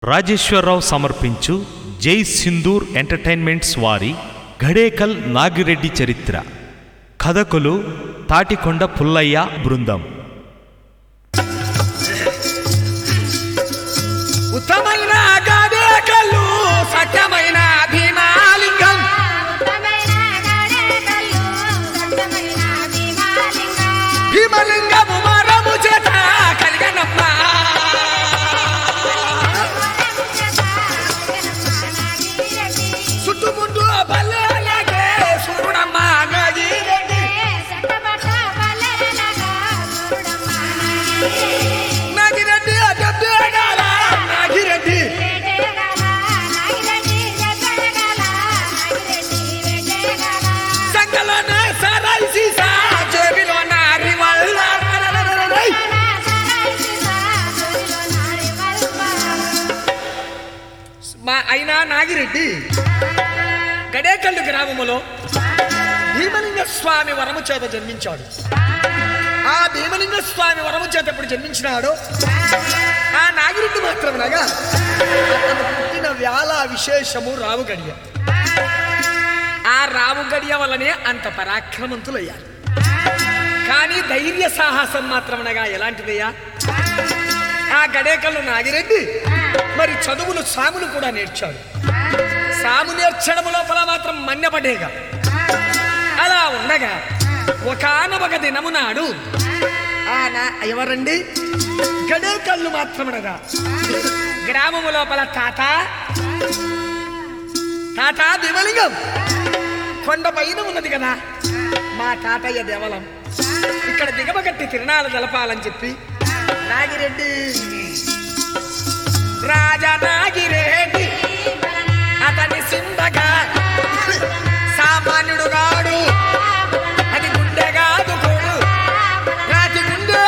రాజేశ్వరరావు సమర్పించు జై సింధూర్ ఎంటర్టైన్మెంట్స్ వారి ఘడేకల్ నాగిరెడ్డి చరిత్ర కథకులు తాటికొండ పుల్లయ్య బృందం ఉత్తమైన గాదేకలు సత్యమైన భీమాలింగం భీమలింగము మరము చేత కలిగనమ్మ చుట్టుముట్టు బల్లలాగే సూర్యుడమ్మ గజీరెడ్డి నాగిరెడ్డి అడ్డగాల నాగిరెడ్డి సంగలోన సరాయి సీసా జేబిలోన రివాల్వర్ మా అయినా నాగిరెడ్డి గడేకల్లు గ్రామములో భీమలింగ స్వామి వరము చేత జన్మించాడు ఆ భీమలింగ స్వామి వరము చేత ఎప్పుడు జన్మించినాడో ఆ నాగిరెడ్డి మాత్రమనగా అతను పుట్టిన వ్యాల విశేషము రావు గడియ ఆ రావు గడియ వల్లనే అంత పరాక్రమంతులయ్యారు కానీ ధైర్య సాహసం మాత్రమనగా ఎలాంటిదయ్యా ఆ గడేకల్లు నాగిరెడ్డి మరి చదువులు సాములు కూడా నేర్చాడు సాము నేర్చడం లోపల మాత్రం మన్యపడేగా అలా ఉండగా ఒకనొక దినమునాడు ఆ నా ఎవరండి గడేకల్లు మాత్రమనగా గ్రామము లోపల తాత తాత భీమలింగం కొండ పైన ఉన్నది కదా మా తాతయ్య దేవలం ఇక్కడ దిగబగట్టి తిరణాలు జలపాలని చెప్పి నాగిరెడ్డి రాజా నాగిరెడ్డి అతని సిందగా సామాన్యుడు గాడు అది గుండె కాదు కోడు రాతి గుండె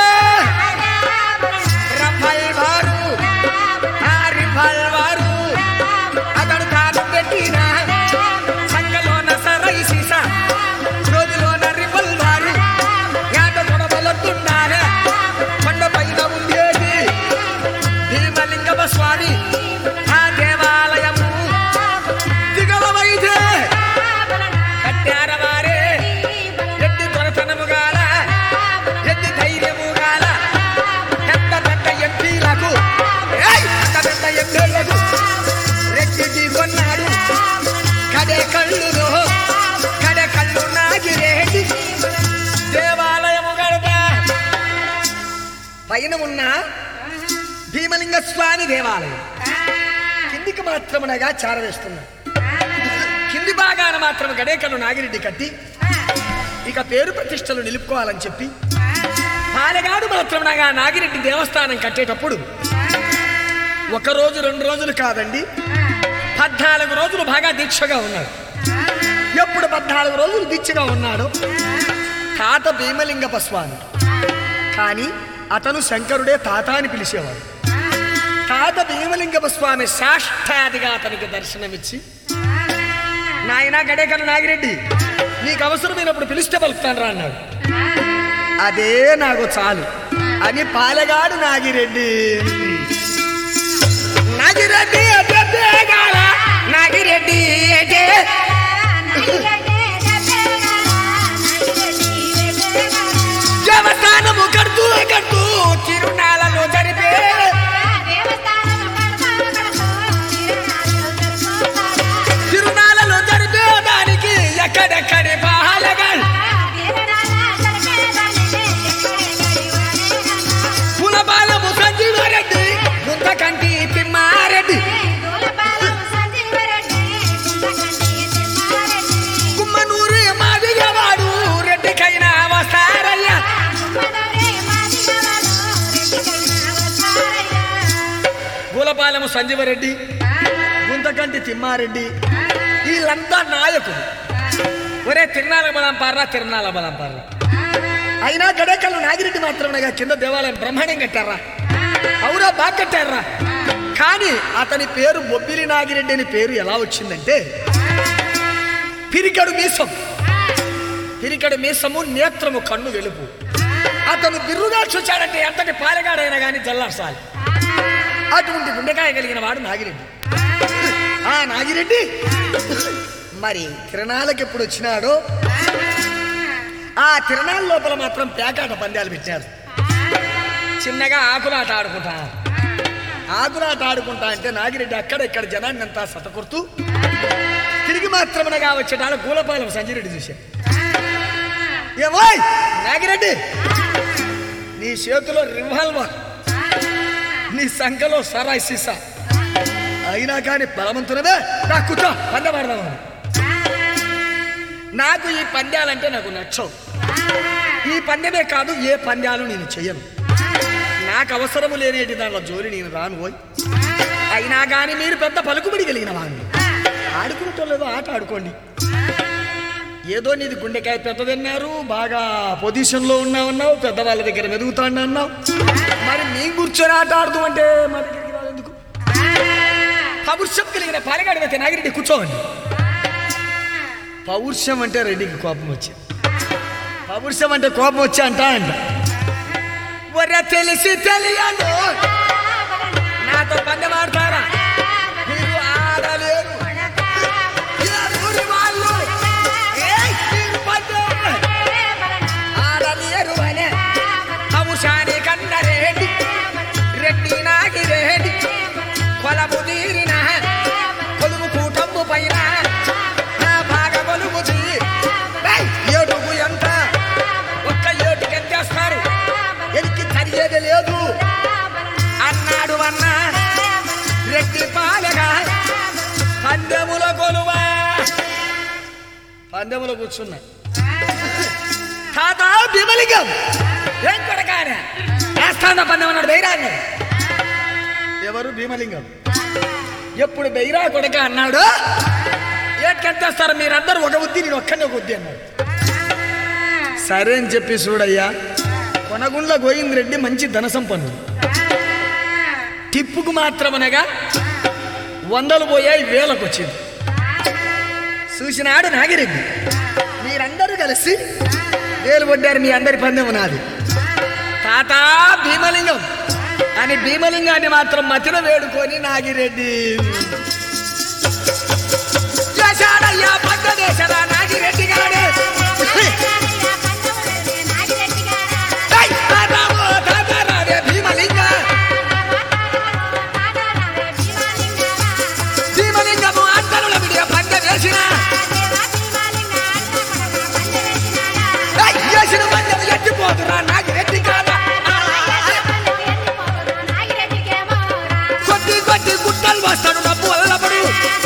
రఫల్ వారు ఆ రిఫల్ వారు అతడు తాను పెట్టిన సంగలోన సరై సీసా రోజులోన రిఫల్ వారు యాట గొడవలొద్దున్నారు కొండ పైన ఉండేది భీమలింగమ స్వామి ఆ దేవాలయము దిగవైతే కట్టార వారే ఎట్టి దొరతనము గాల ఎట్టి ధైర్యము గాల పెద్ద పెద్ద ఎంపీలకు ఏయ్! పెద్ద పెద్ద ఎంపీలకు రెడ్డికి కొన్నాడు కడే కళ్ళును కడే కళ్ళు నాగిరేటి దేవాలయము గడప పైన ఉన్న భీమలింగ స్వామి దేవాలయం కిందికి మాత్రమునగా చారవేస్తున్నాడు కింది భాగాన మాత్రం గడేకలు నాగిరెడ్డి కట్టి ఇక పేరు ప్రతిష్టలు నిలుపుకోవాలని చెప్పి పాలగాడు మాత్రమునగా నాగిరెడ్డి దేవస్థానం కట్టేటప్పుడు ఒక రోజు రెండు రోజులు కాదండి పద్నాలుగు రోజులు బాగా దీక్షగా ఉన్నాడు ఎప్పుడు పద్నాలుగు రోజులు దీక్షగా ఉన్నాడు తాత భీమలింగప స్వామి కానీ అతను శంకరుడే తాత అని పిలిచేవాడు తాత భీమలింగప స్వామి సాష్టాదిగా అతనికి దర్శనమిచ్చి నాయనా గడేకను నాగిరెడ్డి నీకు అవసరమైనప్పుడు పిలిస్తే పలుకుతాను రా అన్నాడు అదే నాకు చాలు అని పాలగాడు నాగిరెడ్డి నాగిరెడ్డి అదే గాల, నాగిరెడ్డి అదే. దేవస్థానము కడుతూ కడుతూ తిరునాళ్ళలో జరిపే తిరునాళ్ళలో జరిపే దానికి ఎక్కడెక్కడి పాలగాడు పులబాలము సంజీవారెడ్డి ముంతకంటి తిమ్మారెడ్డి కుమ్మనూరు మాదిగవాడు రెడ్డికైనా వస్తారయ్యా పూలపాలెము సంజీవరెడ్డి గుంతకంటి తిమ్మారెడ్డి వీళ్ళంతా నాయకులు ఒరే తిరునాళ్ళ బలం పార్రా తిరునాళ్ళ బలం పార్రా అయినా గడేకల్లు నాగిరెడ్డి మాత్రమే కింద దేవాలయం బ్రహ్మాండం కట్టారా అవురా బాగా కట్టారా కానీ అతని పేరు బొబ్బిలి నాగిరెడ్డి అని పేరు ఎలా వచ్చిందంటే పిరికడు మీసం పిరికడు మీసము నేత్రము కన్ను వెలుపు అతను బిర్రుగా చూచాడంటే ఎంతటి పాలగాడైనా కానీ జల్లాసాలి అటువంటి గుండెకాయ కలిగిన వాడు నాగిరెడ్డి ఆ నాగిరెడ్డి మరి తిరణాలకు ఎప్పుడు వచ్చినాడో ఆ తిరణాల లోపల మాత్రం పేకాట పందాలు పెట్టారు చిన్నగా ఆకులాట ఆడుకుంటా ఆకులాట ఆడుకుంటా అంటే నాగిరెడ్డి అక్కడ ఇక్కడ జనాన్ని అంతా సతకొడుతూ తిరిగి మాత్రమునగా వచ్చేటాడు గూలపాలెం సంజయరెడ్డి చూశాడు ఏమోయ్ నాగిరెడ్డి నీ చేతిలో రివాల్వర్ నీ సంఖలో సరాయి సీసా అయినా కానీ బలవంతునవే నా కూర్చో పందెమాడదాము నాకు ఈ పందాలంటే నాకు నచ్చవు ఈ పందెమే కాదు ఏ పందాలు నేను చెయ్యను నాకు అవసరము లేనేటి దాంట్లో జోలి నేను రాను పోయి అయినా కానీ మీరు పెద్ద పలుకుబడి కలిగిన వాడిని ఆడుకున్నట్టు లేదో ఆట ఆడుకోండి ఏదో నీది గుండెకాయ పెద్దదన్నారు బాగా పొజిషన్లో ఉన్నావన్నావు పెద్దవాళ్ళ దగ్గర మెదుగుతాండి అన్నావు మరి మీ కూర్చొని ఆట ఆడుతూ అంటే మా దగ్గరికి రావు ఎందుకు పౌరుషం కలిగిన పాలగాడి అయితే నాగిరెడ్డి కూర్చోవండి పౌరుషం అంటే రెడ్డికి కోపం వచ్చింది పౌరుషం అంటే కోపం వచ్చి అంట అంట ఒరే తెలిసి తెలియదు నాతో పందెమాడతారా మీరు ఆడలేరు ఏ ఊరి వాళ్ళు? ఏయ్, మీరు పందెం ఆడలేరు అనే అంశాని కన్న రెడ్డి రెడ్డి నాగి రెడ్డి కొలము తీరిన కొలుము కూటము పైన నా బాగా కొలుము చెయ్యి ఏయ్, ఏడుగు ఎంత ఒక్క ఏటుకి ఎంత చేస్తారు ఎనికి తరిగేది లేదు అన్నాడు అన్న రెడ్డి పాలగా పందెముల కొలువా పందెములో కూర్చున్నా తాత భీమలింగం ఏం కొడకానే వేస్తాందా పందెం అన్నాడు బైరాన్ని ఎవరు భీమలింగం ఎప్పుడు బైరా కొడక అన్నాడు ఏట్కెత్తేస్తారు మీరందరూ ఒక ఉద్ది నేను ఒక్కనే ఒక ఉద్ది అన్నాడు సరే అని చెప్పి చూడయ్యా కొనగుండ్ల గోవింద్ రెడ్డి మంచి ధన సంపన్నుడు టిప్పుకు మాత్రమనగా వందలు పోయాయి వేలకు వచ్చింది చూసినాడు నాగిరెడ్డి మీరందరూ కలిసి వేలు కొట్టారు మీ అందరి పందెం నాది తాత భీమలింగం అని భీమలింగాన్ని మాత్రం మతిలో వేడుకొని నాగిరెడ్డి చేశాడయ్యా పక్కదేశరా నాగిరెడ్డి గారు ఏయ్, తాతావో, తాతారావే భీమలింగ భీమలింగము అందరుల విడియ పందెం వేసిన ఏయ్, వేసిన పందెం ఎత్తిపోతురా నాగిరెడ్డి కాదా కొద్ది కొద్ది గుట్టలు వస్తాడు డబ్బు వల్లబడు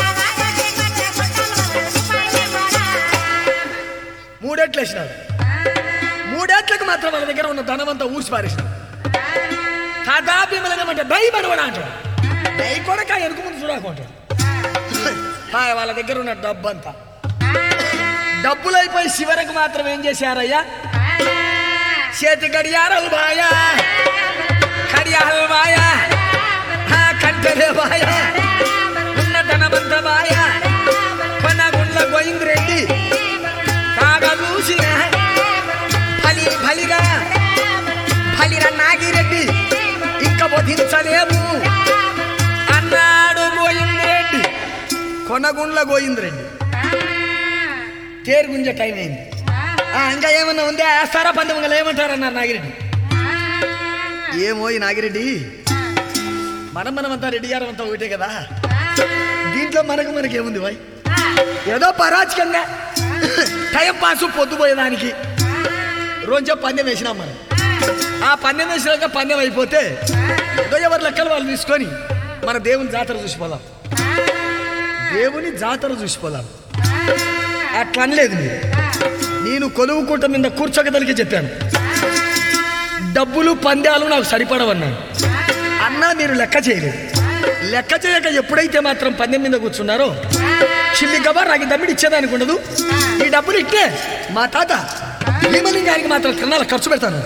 మూడేట్లు వేసినాడు మూడేట్లకు మాత్రం వాళ్ళ దగ్గర ఉన్న ధనమంతా ఊసి పారేసినాడు తాతా భీమలింగం అంటే భయపడవడా అంటాడు దయ కొడక ఎనుకు ముందు చూడకుంటాడు హాయ్, వాళ్ళ దగ్గర ఉన్న డబ్బు అంతా డబ్బులు అయిపోయి చివరకు మాత్రం ఏం చేశారయ్యా చేతి గడియారాలు బాయా కడియాలు బాయా ఆ కంటెలే బాయా ఉన్న ధనమంత బాయా కొనగుండ్ల గోయింద్రెడ్డి కాగా చూసిన ఫలి ఫలిరా ఫలిరా నాగిరెడ్డి ఇంకా వధించలేము అన్నాడు గోయింద్రెడ్డి కొనగుండ్ల గోయింద్రెడ్డి తేరుగుంజ టైం అయింది ఆ, ఇంకా ఏమన్నా ఉందా వేస్తారా పంతొమ్మిది ఏమంటారన్నారు నాగిరెడ్డి ఏమో ఈ నాగిరెడ్డి మనం మనమంతా రెడ్డి గారు అంతా ఒకటే కదా దీంట్లో మనకు మనకి ఏముంది బాయ్ ఏదో పరాచకంగా టైం పాస్ పొద్దుపోయేదానికి రోజు పందెం వేసినాం మనం ఆ పందెం వేసినాక పందెం అయిపోతే ఏదో ఎవరి లెక్కలు వాళ్ళు తీసుకొని మన దేవుని జాతర చూసిపోదాం దేవుని జాతర చూసిపోదాం అట్లా అనలేదు మీరు నేను కొలువు కూట మీద కూర్చోకదలికి చెప్పాను డబ్బులు పందాలు నాకు సరిపడవన్నాను అన్నా మీరు లెక్క చేయలేదు లెక్క చేయక ఎప్పుడైతే మాత్రం పందెం మీద కూర్చున్నారో చిల్లి గబా రాగి దమ్మిడి ఇచ్చేదానికి ఉండదు ఈ డబ్బులు ఇట్టే మా తాత భీమలింగానికి మాత్రం తిన్నాల ఖర్చు పెడతాను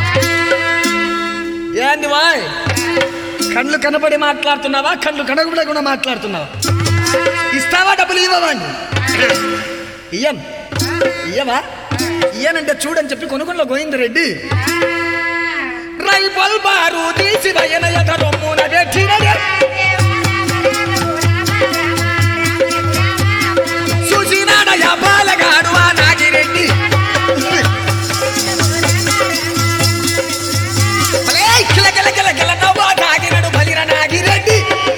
ఏంది వాయ్ కళ్ళు కనబడి మాట్లాడుతున్నావా కళ్ళు కనబడకుండా మాట్లాడుతున్నావా ఇస్తావా డబ్బులు ఇవ్వవా అని ఇయ్యం ఇయ్యవా ఇయ్యనంటే చూడని చెప్పి కొనుగోలు గోవిందరెడ్డి రై రైపల్ బారు తీసి భయన ఎదరొమ్మున పెట్టినదే చూసినాడయ్య బాలగాడు ఆ నాగిరెడ్డి భలే కిల కిల కిల కిల నవ్వా నాగినడు బలిర నాగిరెడ్డి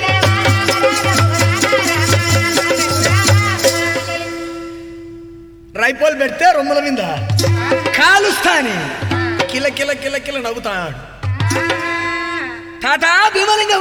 రైపోల్ పెడితే రొమ్ముల మీద కాలుస్తాని కిల కిల కిల కిల నవ్వుతాడు టాటా భీమలింగం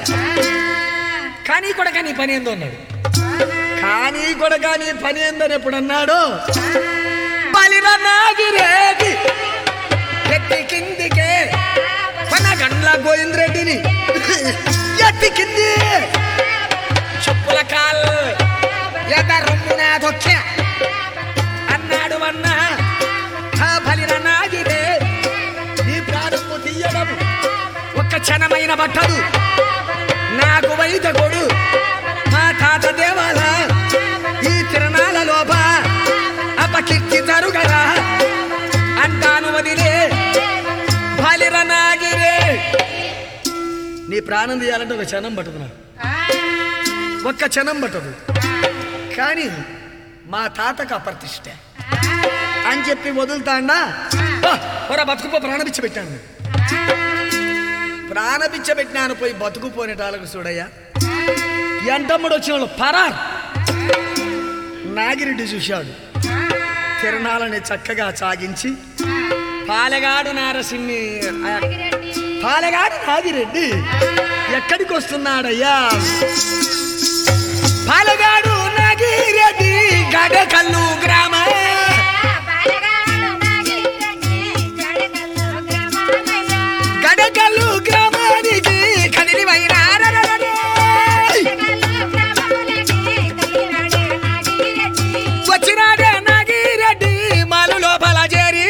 కానీ కొడక నీ పని ఏందో అన్నాడు కానీ కొడక నీ పని ఏందని ఎప్పుడు అన్నాడు బలిర నాగిరేది ఎత్తి కిందికే కొన గండ్ల గోవిందరెడ్డిని ఎత్తి కింది చెప్పుల కాల్ ఎద రొమ్మున దొక్కే అన్నాడు అన్న ఆ బలిర నాగిరే నీ ప్రాణము తీయడం ఒక్క క్షణమైన పట్టదు నాకు వైదకుడు మా తాత దేవాల ఈ తిరణాల లోప అపకీర్తి జరుగరా అంటాను వదిలే బలిర నాగిరే నీ ప్రాణం తీయాలంటే ఒక క్షణం పట్టదు నాకు ఒక్క క్షణం పట్టదు కానీ మా తాతకు అప్రతిష్ట అని చెప్పి వదులుతాడా ఒరా బతుకుపో ప్రాణపిచ్చ పెట్టాను ప్రాణపిచ్చ పెట్టినాను పోయి బతుకుపోనేటాలకు చూడయ్యా ఎంటమ్ముడు వచ్చిన వాళ్ళు పరార్ నాగిరెడ్డి చూశాడు తిరణాలని చక్కగా సాగించి పాలెగాడు నారసింహి ఆ, పాలెగాడు నాగిరెడ్డి ఎక్కడికి వస్తున్నాడయ్యా పాలెగాడు నాగిరెడ్డి గడకల్లు గ్రామ గడకల్లు గ్రామానికి కదిలి వచ్చినాడే నాగిరెడ్డి మాలు లోపల చేరి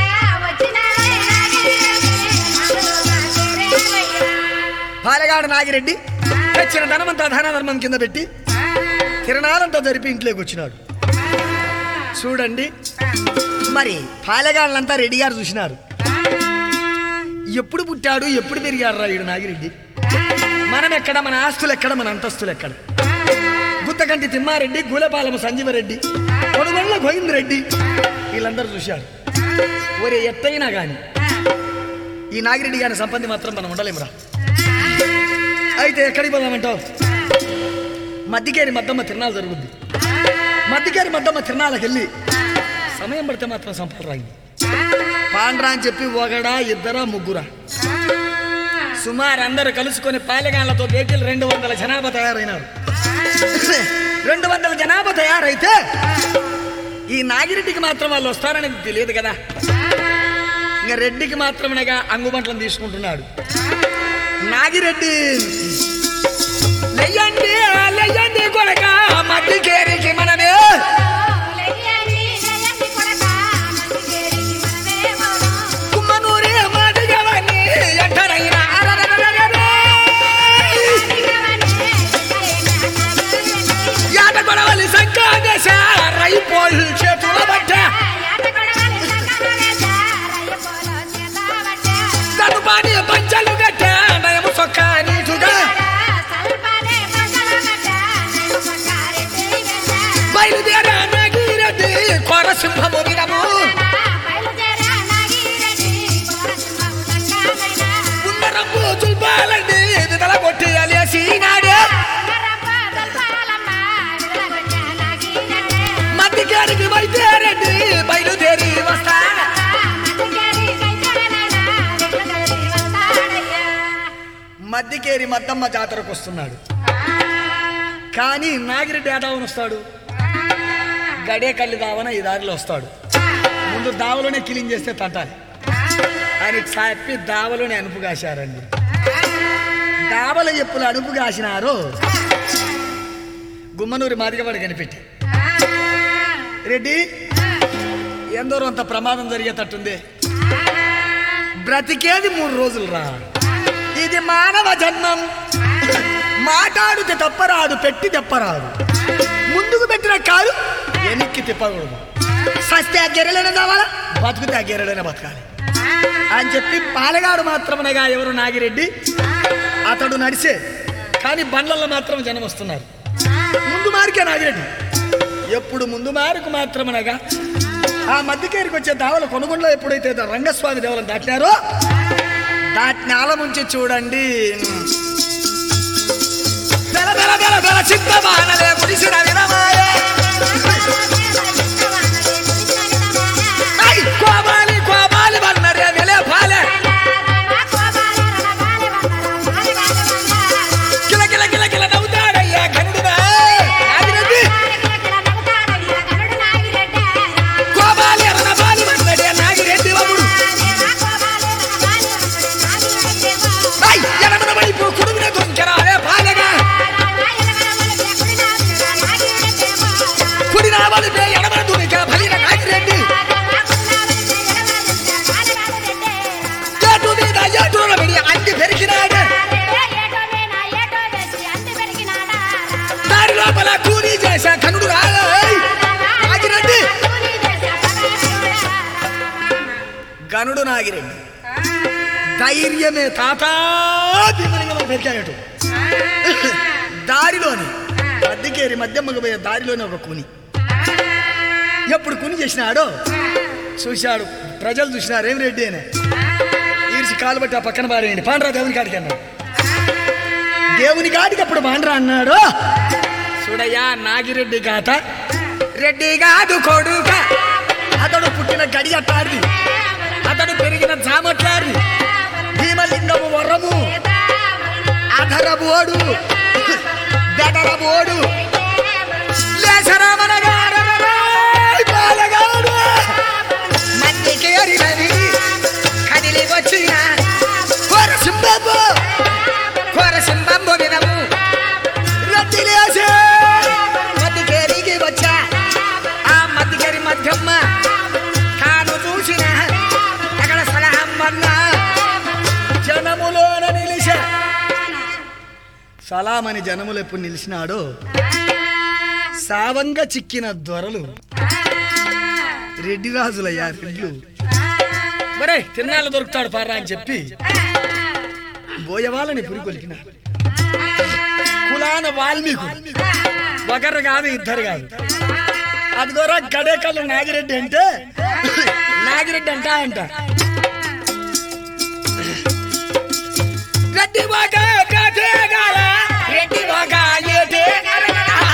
పాలెగాడు నాగిరెడ్డి తెచ్చిన ధనమంతా ధన ధర్మం కింద పెట్టి తిరణాలంతా జరిపి ఇంట్లోకి వచ్చినాడు చూడండి మరి పాలెగాళ్ళంతా రెడ్డి గారు చూసినారు ఎప్పుడు పుట్టాడు ఎప్పుడు పెరిగాడు రా ఈడు నాగిరెడ్డి మనం ఎక్కడ మన ఆస్తులు ఎక్కడ మన అంతస్తులు ఎక్కడ గుత్తకంటి తిమ్మారెడ్డి గూలపాలెం సంజీవరెడ్డి కొడుగొండ్ల గోవిందరెడ్డి వీళ్ళందరూ చూశారు ఒరే ఎత్తైనా గాని ఈ నాగిరెడ్డి గారి సంపత్తి మాత్రం మనం ఉండలేమురా అయితే ఎక్కడికి పోదామంటావు మద్దికేరి మద్దమ్మ తిరణాలు జరుగుద్ది మద్దికేరి మద్దమ్మ తిరణాలకు వెళ్ళి సమయం పడితే మాత్రం సంపర్రాయింది పాండ్రా అని చెప్పి ఒకడా ఇద్దరా ముగ్గురా సుమారు అందరూ కలుసుకొని పాలెగాళ్లతో భేటీలు రెండు వందల జనాభా తయారైనారు రెండు వందల జనాభా తయారైతే ఈ నాగిరెడ్డికి మాత్రం వాళ్ళు వస్తారని తెలియదు కదా ఇంకా రెడ్డికి మాత్రమేగా అంగుబంట్లను తీసుకుంటున్నాడు నాగిరెడ్డి లెయ్యండి లెయ్యండి కొడక మధ్యకేరికి మనమే కుమ్మనూరి మాదిగవని ఎంటరైనా యాట గొడవలి సంకాదేశ రైపోల్ చేతుల బట్ట తదుపాని పంచలు గట్ట నయము సొక్క నీటుగా బయలుదేరా నాగిరెడ్డి కోరసింహము వినము ఉన్నరము చుల్పాలండి విదల కొట్టి అలేసి నాడే మధ్యకారికి బయలుదేరండి బయలుదేరి వస్తా మధ్యకేరి మద్దమ్మ జాతరకు వస్తున్నాడు కానీ నాగిరెడ్డి ఏడావన వస్తాడు గడేకల్లి దావన ఈ దారిలో వస్తాడు ముందు దావలోనే క్లీన్ చేస్తే తంటాలి ఆయనకి చెప్పి దావలోనే అనుపు కాశారండి దావల ఎప్పులు అనుపు కాసినారు గుమ్మనూరి మాదిగవాడు కనిపెట్టి రెడ్డి ఎందరో అంత ప్రమాదం జరిగేటట్టుంది బ్రతికేది మూడు రోజులు రా ఇది మానవ జన్మం మాట్లాడితే తప్పరాదు పెట్టి తెప్పరాదు ముందుకు పెట్టిన కాలు వెనక్కి తిప్పకూడదు సస్తే ఆ గెర్రెలైనా కావాలా బతుకుతే ఆ గెర్రెలైనా బతకాలి అని చెప్పి పాలగాడు మాత్రమనగా ఎవరు నాగిరెడ్డి అతడు నడిచే కానీ బండ్లలో మాత్రం జనం వస్తున్నారు ముందు మారికే నాగిరెడ్డి ఎప్పుడు ముందు మారుకు మాత్రమనగా ఆ మధ్యకేరికి వచ్చే దావల కొనుగోలులో ఎప్పుడైతే రంగస్వామి దేవలను దాటినారో దాటిన ఆలముంచి చూడండి బెల బెల బెల బెల చిత్తమానలే ముడిసిన వినమాయే. ఐ కోమాలి కోమాలి వన్నరే వెలే పాలే కిల కిల కిల కిల నవ్వుతాడయ్యా గనుడుగా నాగిరెడ్డి కోమాలి రణబాలి వన్నడే నాగిరెడ్డి వముడు ఐ ఎడమన వైపు కుడుమున దొంకెరాలే పాలగా కుడి నావలి పే ఎడమన దునిక బలిన నాగిరెడ్డి ఏటు మీద ఏటున విడి అంటి పెరిగినాడే దారి లోపల కూలీ చేసా కనుడు రాయ్ నాగిరెడ్డి గనుడు నాగిరెడ్డి ధైర్యమే తాత భీమలింగం పెరిగాడటు దారిలోని మధ్యకేరి మధ్యమ్మకు పోయే దారిలోని ఒక కుని ఎప్పుడు కుని చేసినాడో చూశాడు ప్రజలు చూసినారు ఏం రెడ్డి అని ఈర్చి కాలు బట్టి ఆ పక్కన పారేయండి పాండ్రా దేవుని కాడికి అన్నాడు దేవుని కాడికి అప్పుడు పాండ్రా అన్నాడు చూడయ్యా నాగిరెడ్డి గాత రెడ్డి కాదు కొడుక అతడు పుట్టిన గడి అట్టాడిది అతడు పెరిగిన జామట్లాడి భీమలింగము వరము అధరబోడు బెడరబోడు లేసరామనగారరాయ్ బాలగాడు మందికేరినది కదిలి వచ్చిన కొరసింబు కొరసింబు వినము రద్దిలేసే మధ్యకేరికి వచ్చా ఆ మధ్యకేరి మధ్యమ్మ తాను చూసిన అక్కడ సలహమ్మన్న జనములోన నిలిచా సలామని జనములు ఎప్పుడు నిలిచినాడో సావంగా చిక్కిన దొరలు రెడ్డి రాజులయ్యా రెడ్లు మరే తిన్నాళ్ళు దొరుకుతాడు పారా అని చెప్పి బోయవాళ్ళని పురికొలికిన కులాన వాల్మీకు ఒకరు కాదు ఇద్దరు కాదు అది ద్వారా గడేకల్లు నాగిరెడ్డి అంటే నాగిరెడ్డి అంట అంట రెడ్డి బాగా కాటేగాల రెడ్డి బాగా ఏటేగాల.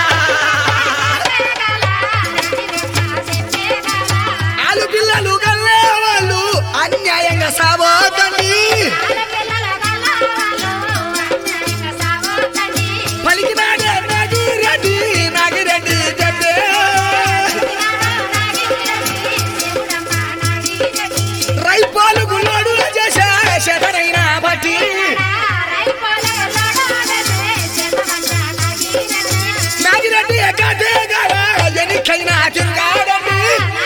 ఆలు పిల్లలు గల్లే వాళ్ళు అన్యాయంగా సావోతండి పలికినాడే నాగిరెడ్డి నాగిరెడ్డి చెప్పే రైపాలు గుల్లోడు చేసే శతరైన బట్టి నాగిరెడ్డి ఎక్కడేగాల ఎనికైనా తిరుగాడండి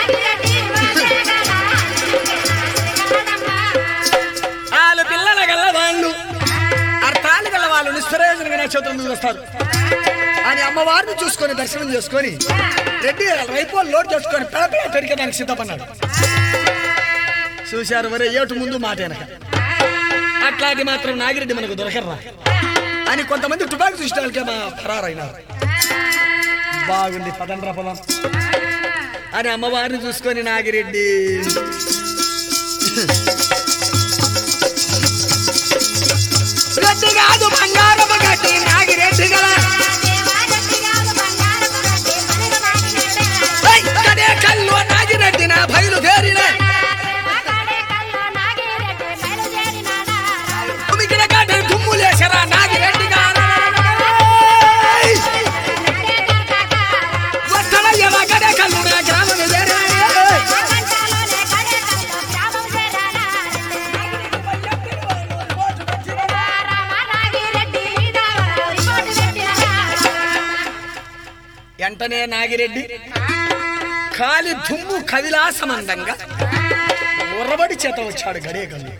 వాళ్ళు పిల్లల గల్ల వాళ్ళు అర్థాలు గల వాళ్ళు నిష్ప్రయోజనంగా నక్షత్రం చూస్తారు అని అమ్మవారిని చూసుకొని దర్శనం చేసుకొని రెడ్డి రైపోలు లోడ్ చేసుకొని పేపర్ పెరిగేదానికి సిద్ధపడ్డాడు చూశారు వరే ఏటు ముందు మాట వెనక అట్లాంటి మాత్రం నాగిరెడ్డి మనకు దొరకర్రా అని కొంతమంది తుపాకి చూసిన మా పరారైనారు బాగుంది పదండ్రా పొలం అని అమ్మవారిని చూసుకొని నాగిరెడ్డి రెడ్డి కాదు బంగారము గట్టి నాగిరెడ్డి గల ఏయ్, కడే కల్లు నాగిరెడ్డి నా బయలుదేరిన ఉమికిన కాటే దుమ్ములేసరా నాగిరెడ్డి గారు వస్తలయ్యవ కడే కల్లు నా గ్రామము చేరిన వెంటనే నాగిరెడ్డి కాలి దుమ్ము కవిలాసమందంగా ఉర్రబడి చేత వచ్చాడు గడే కళ్ళు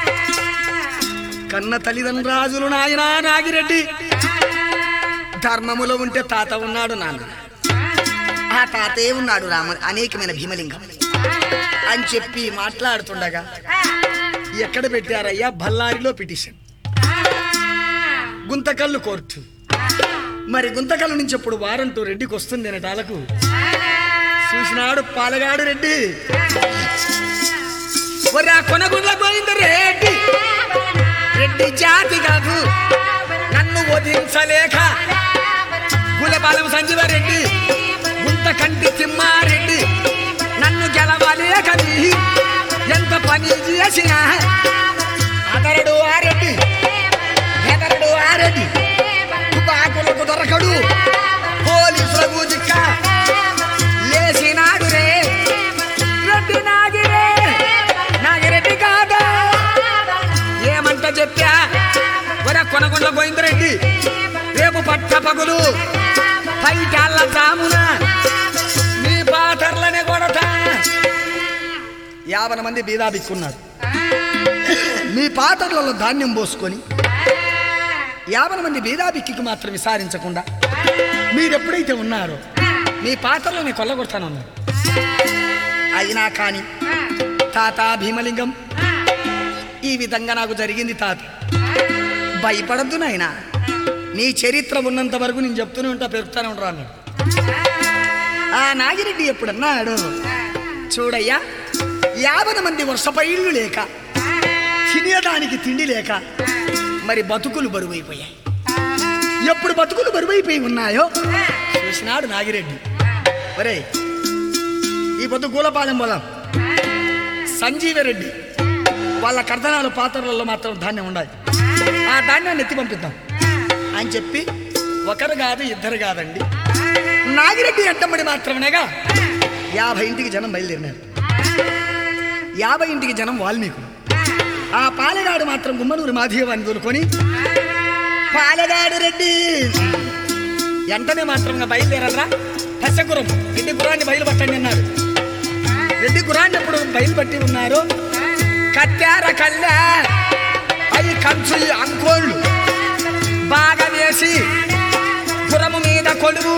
కన్న తల్లిదండ్రాజులు నాయనా నాగిరెడ్డి ధర్మములో ఉంటే తాత ఉన్నాడు నాన్న ఆ తాతయ్య ఉన్నాడు రామ అనేకమైన భీమలింగం అని చెప్పి మాట్లాడుతుండగా ఎక్కడ పెట్టారయ్యా బళ్ళారిలో పిటిషన్ గుంతకల్లు కోర్టు మరి గుంతకల్లు నుంచి ఇప్పుడు వారంటూ రెడ్డికి వస్తుంది అనేటాలకు చూసినాడు పాలగాడు రెడ్డి ఒరే ఆ కొనగుండ్ల గోవింద రెడ్డి రెడ్డి జాతి కాదు నన్ను వధించలేక కులపాలెం సంజీవారెడ్డి గుంత కంటి తిమ్మారెడ్డి నన్ను గెలవలేక నీ ఎంత పని చేసినా అదరడు ఆరెడ్డి ఎదరడు ఆరెడ్డి బాకులకు దొరకడు పోలీసులకు జిక్క లేచినాడు రే రెడ్డి నాగిరే నాగిరెడ్డి కాదా ఏమంట చెప్పా ఒరే కొనగొండ గోవిందరెడ్డి రేపు పట్ట పగులు పైటాళ్ళ జామున నీ పాటర్లనే కొడతా యాభై మంది బీదా బిక్కున్నారు మీ పాటర్లలో ధాన్యం పోసుకొని యాభై మంది బీదా బిక్కికి మాత్రం విసారించకుండా మీరు ఎప్పుడైతే ఉన్నారో మీ పాత్రలో నేను కొల్లగొడతానన్నారు అయినా కానీ తాత భీమలింగం ఈ విధంగా నాకు జరిగింది తాత భయపడద్దు నాయనా నీ చరిత్ర ఉన్నంత వరకు నేను చెప్తూనే ఉంటా పెరుగుతూనే ఉంటా అన్నాడు ఆ నాగిరెడ్డి ఎప్పుడన్నాడు చూడయ్యా యాభై మంది వర్షపై ఇళ్ళు లేక తినేదానికి తిండి లేక మరి బతుకులు బరువైపోయాయి ఎప్పుడు బతుకులు బరువైపోయి ఉన్నాయో చూసినాడు నాగిరెడ్డి ఒరే ఈ పొద్దు గూలపాలెం పొలం సంజీవరెడ్డి వాళ్ళ కర్దనాలు పాత్రలలో మాత్రం ధాన్యం ఉండాలి ఆ ధాన్యాన్ని ఎత్తి పంపిద్దాం అని చెప్పి ఒకరు కాదు ఇద్దరు కాదండి నాగిరెడ్డి ఎంటమ్మడి మాత్రమేగా యాభై ఇంటికి జనం బయలుదేరినారు యాభై ఇంటికి జనం వాల్మీకులు ఆ పాలెగాడు మాత్రం గుమ్మనూరు మాధీవాన్ని దొరుకొని పాలెగాడు రెడ్డి వెంటనే మాత్రంగా బయలుదేరరా పచ్చగురం రెడ్డి గురాన్ని బయలుపట్టండి అన్నాడు రెడ్డి గురాన్ని ఎప్పుడు బయలుపట్టి ఉన్నారు కత్యార కళ్ళ అవి కంచు అంకోళ్ళు బాగా వేసి గురము మీద కొలువు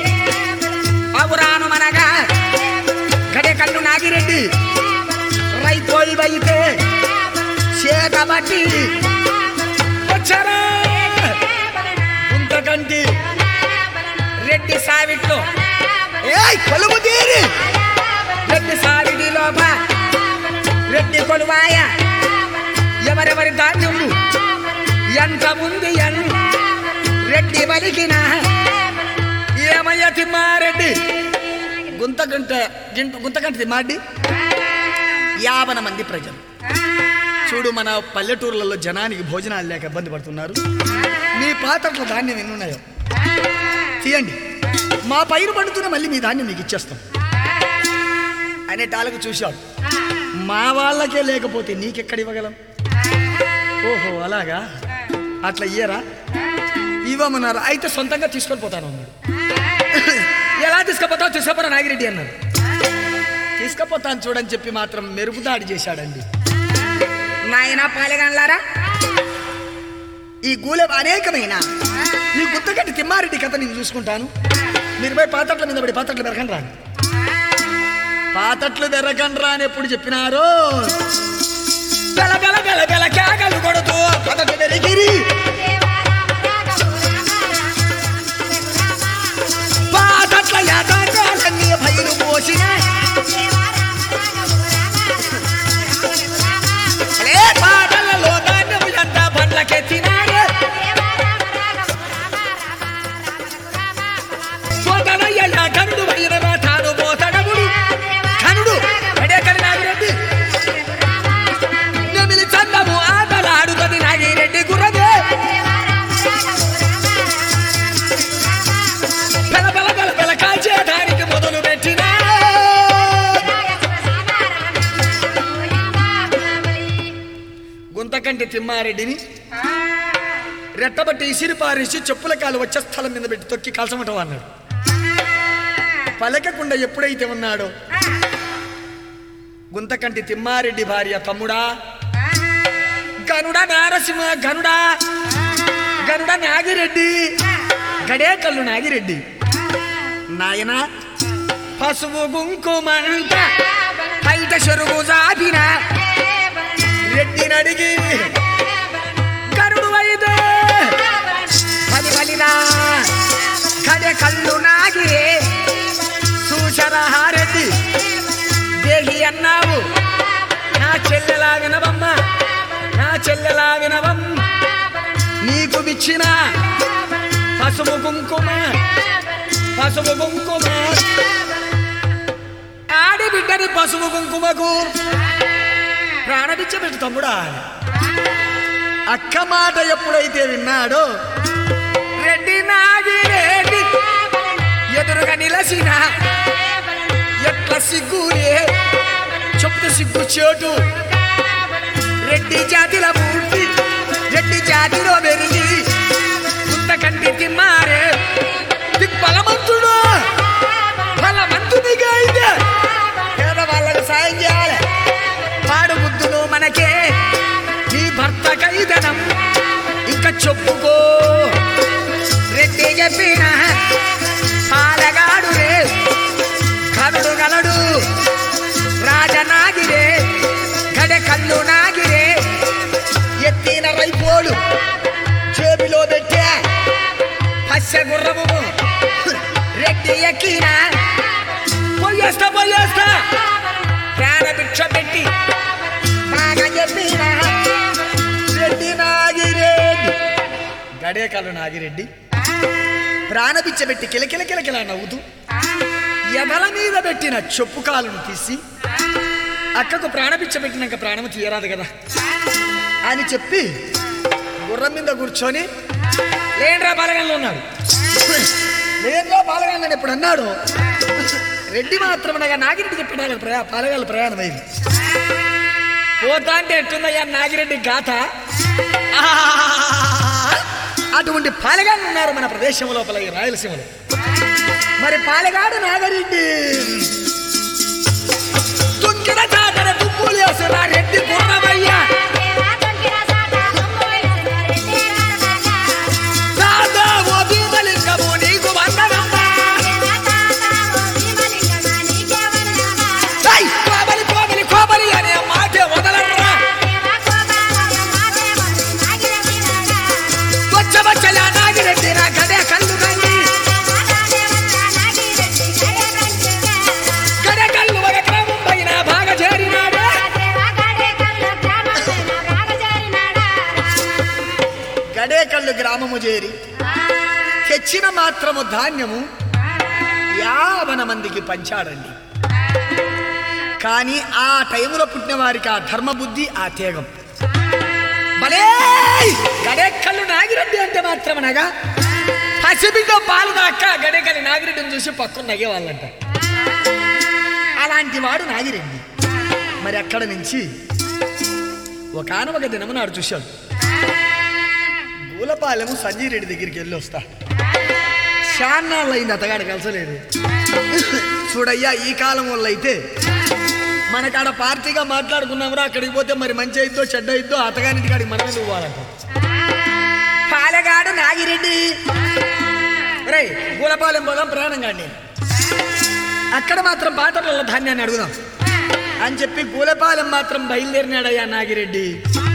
అవురాను మనగా గడే కళ్ళు నాగిరెడ్డి రైతోయి వైతే చేతబట్టి వచ్చారా గుంతకంటి రెడ్డి సావిట్లో ఏయ్ కొలువు తీరి రెడ్డి సావిడి లోప రెడ్డి కొలువాయ ఎవరెవరి ధాన్యము ఎంత ఉంది అని రెడ్డి బలికిన ఏమయ్య తిమ్మారెడ్డి గుంతకంట గింట గుంతకంట తిమ్మారెడ్డి యాభై మంది ప్రజలు చూడు మన పల్లెటూర్లలో జనానికి భోజనాలు లేక ఇబ్బంది పడుతున్నారు మీ పాత్రలో ధాన్యం ఎన్ని ఉన్నాయో తీయండి మా పైరు పండుతూనే మళ్ళీ మీ ధాన్యం మీకు ఇచ్చేస్తాం అనేటాలకు చూశాడు మా వాళ్ళకే లేకపోతే నీకెక్కడ ఇవ్వగలం ఓహో అలాగా అట్లా ఇయ్యరా ఇవ్వమన్నారు అయితే సొంతంగా తీసుకొని పోతాను అన్నాడు ఎలా తీసుకుపోతావు తీసుకుపోరా నాగిరెడ్డి అన్నాడు తీసుకుపోతాను చూడని చెప్పి మాత్రం మెరుపు దాడి చేశాడండి నాయన పాలెగాన్లారా ఈ గూలె అనేకమైన ఈ గుత్తగడ్డి తిమ్మారెడ్డి కథ నేను చూసుకుంటాను మీరు పోయి పాతట్ల మీద పడి పాతట్లు పెరగండి రా పాతట్లు పెరగండి రా అని ఎప్పుడు చెప్పినారో గల గల గల గల కేకలు కొడుతూ పాతట్లు పెరిగిరి పాతట్ల యాదాన్ని భయలు పోసిన అలే పాటలలో ధాన్యము ఎంత బండ్లకెత్తినారు సోదరయ్య కనుడు వైరవ తాను పోతడముడు కనుడు అడే కని నాగిరెడ్డి నెమిలి చందము ఆటలాడుతుంది నాగిరెడ్డి గుర్రదే బెల బెల బెల బెల కాల్చేదానికి మొదలు పెట్టినా గుంతకంటి తిమ్మారెడ్డిని రెట్టబట్టి ఇసిరి పారేసి చెప్పుల కాలు వచ్చే స్థలం మీద పెట్టి తొక్కి కాల్చమటం అన్నాడు పలకకుండా ఎప్పుడైతే ఉన్నాడో గుంతకంటి తిమ్మారెడ్డి భార్య తమ్ముడా గనుడా నారసింహ గనుడా గనుడ నాగిరెడ్డి గడే కళ్ళు నాగిరెడ్డి నాయన పసుపు కుంకుమంట పై కంట చెరుగు జాపిన రెడ్డినడిగి కరుడు అయితే పది బలినా కడె కళ్ళు నాగిరే సూచరహారెడ్డి దేహి అన్నావు నా చెల్లెలా వినవమ్మ నా చెల్లెలా వినవం నీకు విచ్చిన పసుపు కుంకుమ పసుపు కుంకుమ ఆడి బిడ్డని పసుపు కుంకుమకు ప్రాణభిచ్చబెట్టు తమ్ముడా అక్క మాట ఎప్పుడైతే విన్నాడో రెడ్డి నాగిరెడ్డి ఎదురుగా నిలసిన ఎట్ల సిగ్గులే చెప్తూ సిగ్గు చోటు రెడ్డి జాతిలో పుట్టి రెడ్డి జాతిలో పెరిగి కంటి తిమ్మారే బలమంతుడు బలమంతునిగా అయితే పేదవాళ్ళకు సాయం చేయాలి పాడు బుద్ధులు మనకే నీ భర్త కైదనం ఇంకా చెప్పుకో రెడ్డి చెప్పిన పాలగాడు రే కలుడు గలడు రాజనాగిరే గడె కళ్ళు నాగిరే ఎత్తిన రైపోలు చేతిలో పెట్టా పచ్చ గుర్రము రెడ్డి ఎక్కిన పోయేస్తా పోయేస్తా ప్రాణభిక్ష పెట్టి బాగా చెప్పిన రెడ్డి నాగిరెడ్డి గడేకల్లు నాగిరెడ్డి ప్రాణభిక్ష పెట్టి కిలకిల కిలకిల నవ్వుతూ ఎదల మీద పెట్టిన చెప్పు కాలును తీసి అక్కకు ప్రాణభిక్ష పెట్టినాక ప్రాణము తీయరాదు కదా అని చెప్పి గుర్రం మీద కూర్చొని లేండ్రా బాలగాళ్ళు ఉన్నాడు లేండ్రా బాలగాళ్ళని ఎప్పుడు అన్నాడు రెడ్డి మాత్రం అనగా నాగిరెడ్డి చెప్పిన ప్రయా పాలగాళ్ళ ప్రయాణం అయింది పోతా అంటే ఎట్టుందయ్యా నాగిరెడ్డి గాథ ఆ! అటువంటి పాలగాళ్ళు ఉన్నారు మన ప్రదేశం లోపల ఈ రాయలసీమలో మరి పాలగాడు నాగరెడ్డి తుంకిన చాతర తుప్పులు వేసిన రెడ్డి గుర్రమయ్యా దాదా ఓ భీమలింగము నీకు వందనమ్మా ఐ, కోబలి కోబలి కోబలి అనే మాటే వదలరా వచ్చ వచ్చల నాగిరెడ్డి నా గడే కళ్ళు కండి గడే కళ్ళు ఒక క్రమం పైన బాగా చేరినాడు గడే కళ్ళు గ్రామము చేరి తెచ్చిన మాత్రము ధాన్యము యావన మందికి పంచాడండి కానీ ఆ టైములో పుట్టిన వారికి ఆ ధర్మ బుద్ధి ఆ తేగం భలే గడేకల్లు నాగిరెడ్డి అంటే మాత్రం అనగా పసిబిడ్డ పాలు దాక్క గడేకల్లి నాగిరెడ్డిని చూసి పక్కన నగేవాళ్ళంట అలాంటి వాడు నాగిరెడ్డి మరి అక్కడ నుంచి ఒక ఒక దినము నాడు చూశాడు గూలపాలెము సంజయ్ రెడ్డి దగ్గరికి వెళ్ళి వస్తా చాన్నాళ్ళు అయింది అతగాడు కలసలేదు చూడయ్యా ఈ కాలం వల్ల అయితే మనకాడ పార్టీగా మాట్లాడుకున్నామురా అక్కడికి పోతే మరి మంచి అయిద్దో చెడ్డ అయిద్దో అతగారింటి కాడికి మనం ఎందుకు పోవాలంట పాలగాడు నాగిరెడ్డి రే గూలపాలెం పోదాం ప్రయాణం కాండి అక్కడ మాత్రం పాత్రల ధాన్యాన్ని అడుగుదాం అని చెప్పి గూలపాలెం మాత్రం బయలుదేరినాడయ్యా నాగిరెడ్డి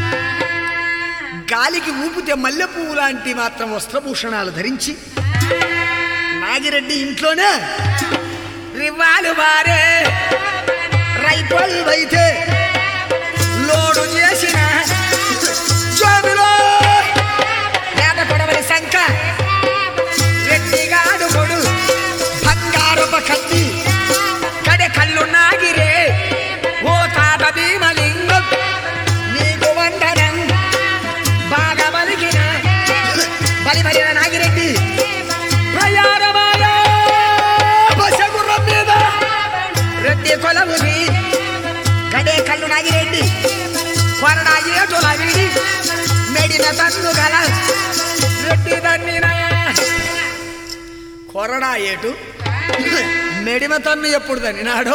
గాలికి ఊపితే మల్లె పువ్వు లాంటి మాత్రం వస్త్రభూషణాలు ధరించి నాగిరెడ్డి ఇంట్లోనే రివ్వాలు వారే రైతులు అయితే లోడు చేసిన జోబిలో లేత కొడవలి సంఖ రెడ్డిగాడు కొడు బంగారపు కత్తి కడె కళ్ళు నాగిరే ఓ తాత భీమలింగం నీకు వందనం బాగా బలిగిన బలిమరిన నాగిరెడ్డి ప్రయాణమాయ బసగుర్రం మీద రెడ్డి కొలవుని గడే కళ్ళు నాగిరెడ్డి కొరడా ఏటుల విడి మెడిన తన్ను గల రెడ్డి దన్నిన కొరడా ఏటు మెడిమ తన్ను ఎప్పుడు దన్నినాడో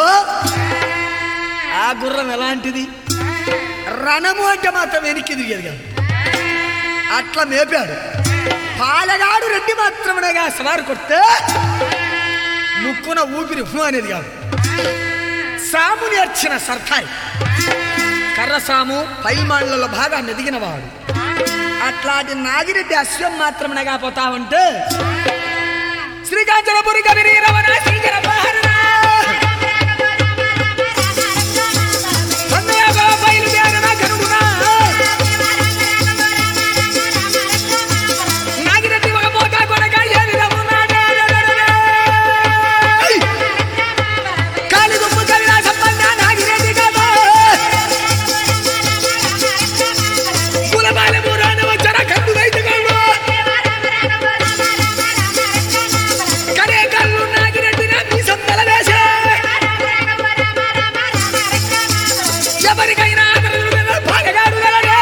ఆ గుర్రం ఎలాంటిది రణము అంటే మాత్రం వెనక్కి తిరిగేది కాదు అట్లా మేపాడు పాలగాడు రెడ్డి మాత్రమేగా సవారు కొడితే ముక్కున ఊపిరి హు అనేది కాదు సాముని అర్చిన సర్కారి కర్రసాము పైమాళ్లలో బాగా మెదిగినవాడు అట్లాంటి నాగిరెడ్డి అశ్వం మాత్రం నగాపోతా ఉంటే శ్రీకాంచలపురి కవిరి రమణ శ్రీకర పహరణ. కన్నయ్యగా బయలుదేరిన గరుడునా. నాగిరెడ్డి ఒక మోకా కొనక ఏ విధమునాడే. కాలిదుమ్ము కవిలాసం పన్న నాగిరెడ్డి కదా. కులబాల మూరాన వచ్చర కన్ను వైద్యగాడు. కరే కళ్ళు నాగిరెడ్డి నా మీసం తలవేసే. ఎవరికైనా అతను మీద భాగగాడు గలడే.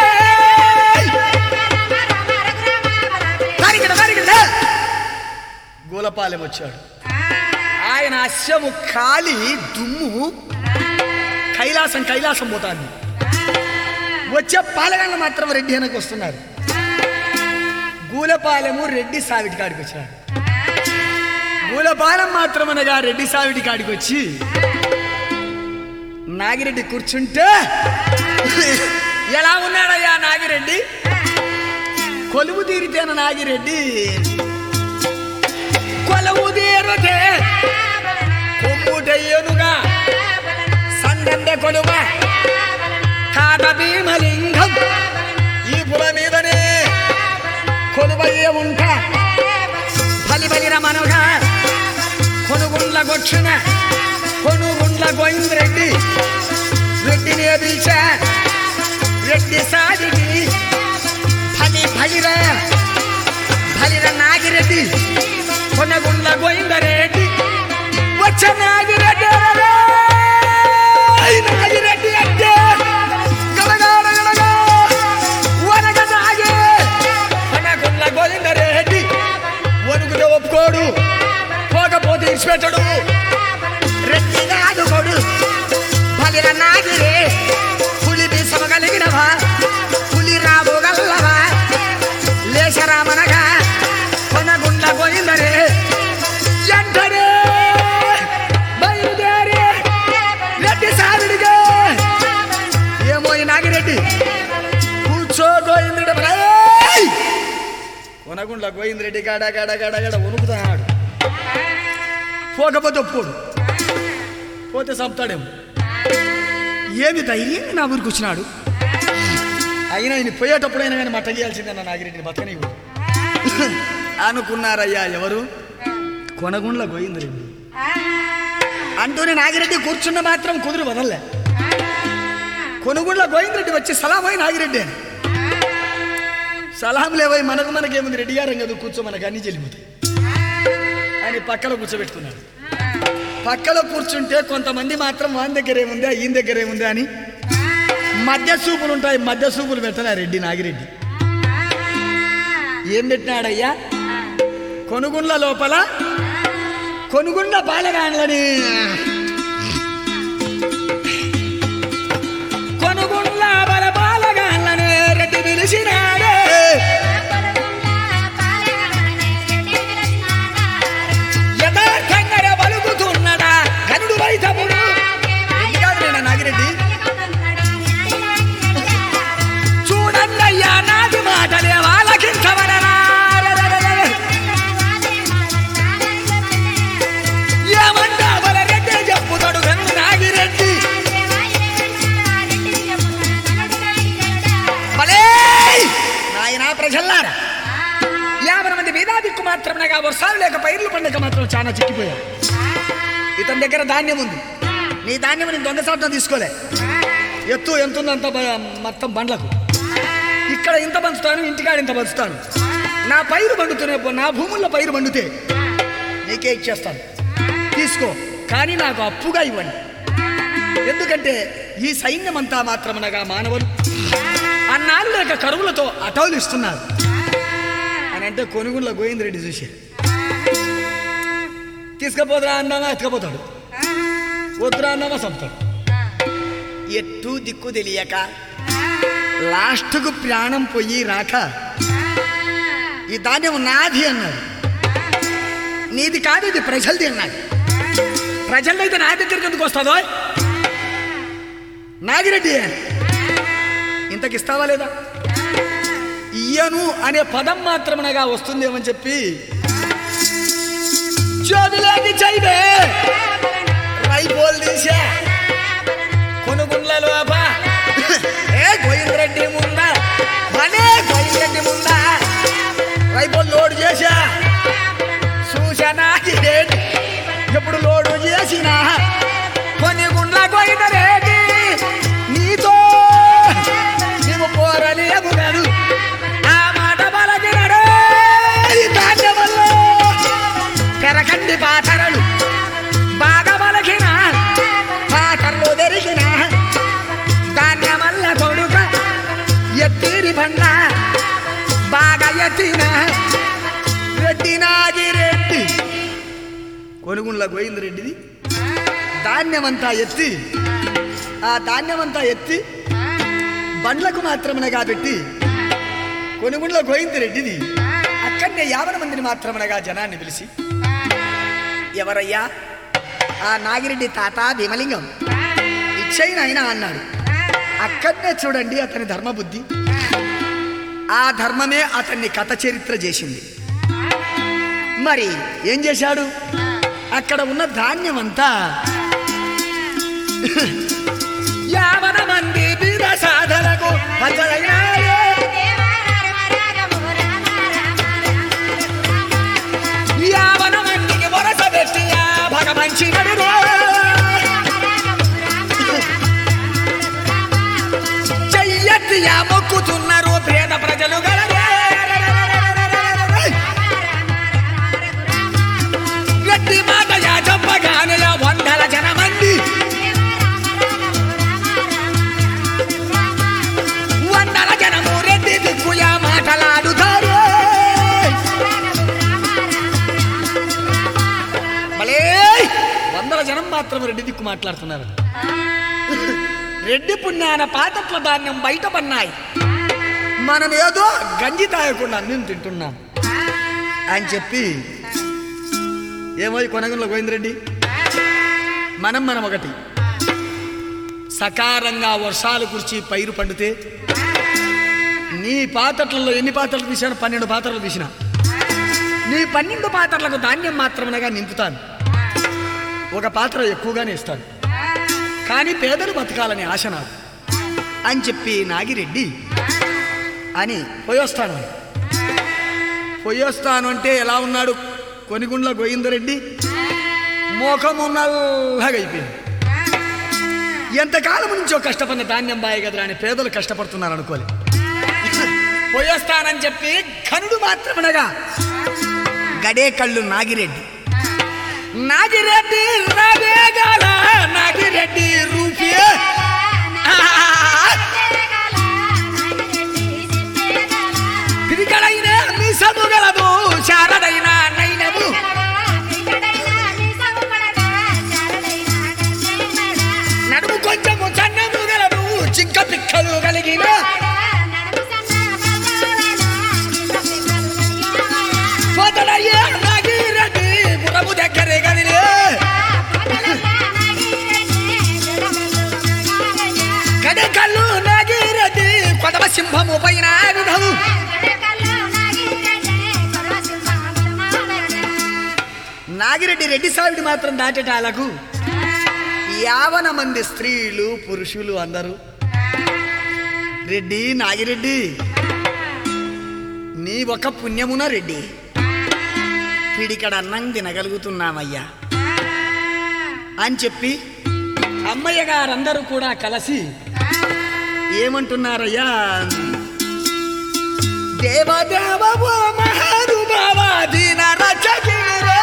తరిగిన తరిగిన. గోలపాలెం వచ్చాడు ఆయన అశ్వము కాలి దుమ్ము కైలాసం కైలాసం పోతాంది వచ్చే పాలగాళ్ళు మాత్రం రెడ్డి వెనక్కి వస్తున్నారు గూలపాలెము రెడ్డి సావిటి కాడికి వచ్చాడు గూలపాలెం మాత్రం అనగా రెడ్డి సావిటి కాడికి వచ్చి నాగిరెడ్డి కూర్చుంటే ఎలా ఉన్నాడయ్యా నాగిరెడ్డి కొలువు తీరితేన నాగిరెడ్డి కొలువు తీరతే కొమ్ముటయ్యనుగా సంగందె కొలువ కాట భీమలింగం ఈ పుల మీదనే కొలువయ్య ఉంటా బలి బలి రమనుగా కొనుగుండ్ల గొచ్చున కొనుగుండ్ల గోయింద్రెడ్డి రెడ్డిని పిలిచా రెడ్డి సాదికి బలి బలిర బలిర నాగిరెడ్డి కొనగుండ్ల గోయిందరెడ్డి వచ్చ నాగిరెడ్డి ఐ నాగిరెడ్డి అంటే గలగాడ గలగా వనగ నాగి కొనగుండ్ల గోయిందరెడ్డి వణుకుతే ఒప్పుకోడు పోకపోతే ఇచ్చిపెట్టడు రెడ్డి కాదుకోడు బలిర నాగిరే పులి బీసమగలిగినవా పులి రాబోగల్లవా లేశరామనగా కొనగుండ్ల పోయిందరే ఎంటనే బయలుదేరి రెడ్డి సారుడిగా ఏమో ఈ నాగిరెడ్డి కూర్చో గోవిందుడు కొనగుండ్ల గోవిందరెడ్డి గాడ గాడ గాడ గాడ వణుకుతున్నాడు పోకపోతే ఒప్పుకోడు పోతే చంపుతాడేమో ఏమి ధైర్యం నా ఊరికి వచ్చినాడు అయినా ఈయన పోయేటప్పుడైనా కానీ మట్ట గీయాల్సిందన్న నాగిరెడ్డిని బతకని అనుకున్నారయ్యా ఎవరు కొనగుండ్ల గోయిందరెడ్డి అంటూనే నాగిరెడ్డి కూర్చున్న మాత్రం కుదురు వదలలే కొనుగుండ్ల గోవిందరెడ్డి వచ్చి సలామై నాగిరెడ్డి అని సలాం లేవై మనకు మనకేముంది రెడ్డి గారం కదా కూర్చో మనకు అన్ని చెల్లిపోతాయి అని పక్కన కూర్చోబెట్టుకున్నాడు పక్కలో కూర్చుంటే కొంతమంది మాత్రం వాని దగ్గర ఏముందా ఈయన దగ్గర ఏముందా అని మధ్య సూపులు ఉంటాయి మధ్య సూపులు పెట్టలే రెడ్డి నాగిరెడ్డి ఏం పెట్టినాడయ్యా కొనుగుండ్ల లోపల కొనుగుండ్ల బాలగాండ్లని కొనుగుండ్ల బల బాలగాండ్లని రెడ్డి పిలిచినాడే యథార్థంగా పలుకుతున్నడా గనుడు వైతముడు రెడ్డి కాదు నేను నాగిరెడ్డి చూడండయ్యా నాది మాటలే వాళ్ళకించవనరా ఏమంటా బల రెడ్డి చెప్పుతాడు గనుడు నాగిరెడ్డి భలే నాయనా ప్రజల్లారా యాభై మంది వేదాదిక్కు మాత్రమేగా వర్షాలు లేక పైర్లు పండగ మాత్రం చాలా చిక్కిపోయారు ఇతని దగ్గర ధాన్యం ఉంది నీ ధాన్యం నేను దొంగసాటం తీసుకోలే ఎత్తు ఎంత ఉందంత బ- మొత్తం బండ్లకు ఇక్కడ ఇంత పంచుతాను ఇంటికాడ ఇంత పంచుతాను నా పైరు పండుతూనే పో- నా భూముల్లో పైరు పండితే నీకే ఇచ్చేస్తాను తీసుకో కానీ నాకు అప్పుగా ఇవ్వండి ఎందుకంటే ఈ సైన్యం అంతా మాత్రమనగా మానవులు అన్నాళ్ళు లేక కరువులతో అటవులు ఇస్తున్నారు అని అంటే కొనుగుండ్ల గోవిందరెడ్డి చూసి తీసుకుపోదురా అన్నామా ఎత్తుకపోతాడు వద్దురా అన్నామా చంపుతాడు ఎట్టు దిక్కు తెలియక లాస్ట్కు ప్రాణం పోయి రాక ఈ ధాన్యం నాది అన్నాడు నీది కాదు ఇది ప్రజలది అన్నాడు ప్రజలైతే నా దగ్గరికి ఎందుకు వస్తుందో నాగిరెడ్డి ఇంతకి ఇస్తావా లేదా ఇయ్యను అనే పదం మాత్రమనగా వస్తుందేమని చెప్పి చదువులోకి చైవే రైపోలు తీసా కొనుగుండ్లలో అబ్బా ఏ గోవిందరెడ్డి ముందా భలే గోవిందరెడ్డి ముందా రైపోలు లోడ్ చేశా చూశానా ఇదేంటి ఎప్పుడు లోడు చేసిన కొన్ని గుండ్ల గోవిందరెడ్డి నీతో నీవు పోరలేము కాదు ఆ మాట బలగినడు ధాన్యమల్ల పెరకండి పాతరలు బాగా బలకిన పాతర్లు దొరికిన ధాన్యమల్ల కొడుక ఎత్తిరి బండ బాగా ఎత్తిన రెడ్డినాగి రెడ్డి కొనుగుండ్ల గోవిందరెడ్డిది ధాన్యమంతా ఎత్తి ఆ ధాన్యమంతా ఎత్తి బండ్లకు మాత్రమనగా పెట్టి కొనుగుండ్ల గోవిందరెడ్డిది అక్కడనే యాభై మందిని మాత్రమనగా జనాన్ని పిలిచి ఎవరయ్యా ఆ నాగిరెడ్డి తాత భీమలింగం ఇచ్చైన ఆయన అన్నాడు అక్కడనే చూడండి అతని ధర్మబుద్ధి ఆ ధర్మమే అతన్ని కథ చరిత్ర చేసింది మరి ఏం చేశాడు అక్కడ ఉన్న ధాన్యం అంతా యావన మంది బీద సాధనకు పంచదైనాయే. యావన మందికి వరస పెట్టి ఆ భగవంచి నడురు చెయ్యెత్తి ఆ మొక్కుతున్నారు పేద ప్రజలు గలరే గట్టి మాట యా చెప్పగానే ఆ వందల జన మంది వందల జనము రెడ్డి దిక్కుయా మాటలాడుతారు భలే వందల జనం మాత్రం రెడ్డి దిక్కు మాట్లాడుతున్నారు రెడ్డి పుణ్యాన పాతట్ల ధాన్యం బయట పన్నాయి మనం ఏదో గంజి తాగకుండా అన్నం తింటున్నాం అని చెప్పి ఏమో ఈ కొనగంలో గోవిందరెడ్డి మనం మనం ఒకటి సకారంగా వర్షాలు కురిచి పైరు పండితే నీ పాత్రలలో ఎన్ని పాత్రలు తీశాను పన్నెండు పాత్రలు తీసిన నీ పన్నెండు పాత్రలకు ధాన్యం మాత్రమనగా నింపుతాను ఒక పాత్ర ఎక్కువగానే ఇస్తాను కానీ పేదలు బతకాలని ఆశ నాకు అని చెప్పి నాగిరెడ్డి అని పోయొస్తాను అని. పోయొస్తాను అంటే ఎలా ఉన్నాడు కొనిగుండ్ల గోవిందరెడ్డి మోఖము నల్లగా అయిపోయింది ఎంతకాలం నుంచో కష్టపడిన ధాన్యం బాయ్ కదరా అని పేదలు కష్టపడుతున్నారు అనుకోలే పోయొస్తానని చెప్పి కనుడు మాత్రమనగా గడే కళ్ళు నాగిరెడ్డి నాగిరెడ్డి రవేగాల నాగిరెడ్డి రూపే పిరికడైన మిసము గలదు శారదైన నైనము నడుము కొంచెము చన్నము గలదు చింక పిక్కలు కలిగిన పోతడయ్యే నాగిరెడ్డి పురము దగ్గరే గదిలే గడే కళ్ళు నాగిరెడ్డి కొదవ సింహము పైన విధము నాగిరెడ్డి రెడ్డి సావిడి మాత్రం దాటేటాలకు యావన మంది స్త్రీలు పురుషులు అందరూ రెడ్డి నాగిరెడ్డి నీ ఒక పుణ్యమున రెడ్డి పిడికడ అన్నం తినగలుగుతున్నామయ్యా అని చెప్పి అమ్మయ్య గారందరూ కూడా కలిసి ఏమంటున్నారయ్యా దేవదేవ ఓ మహానుభావ దీన రచకిరే.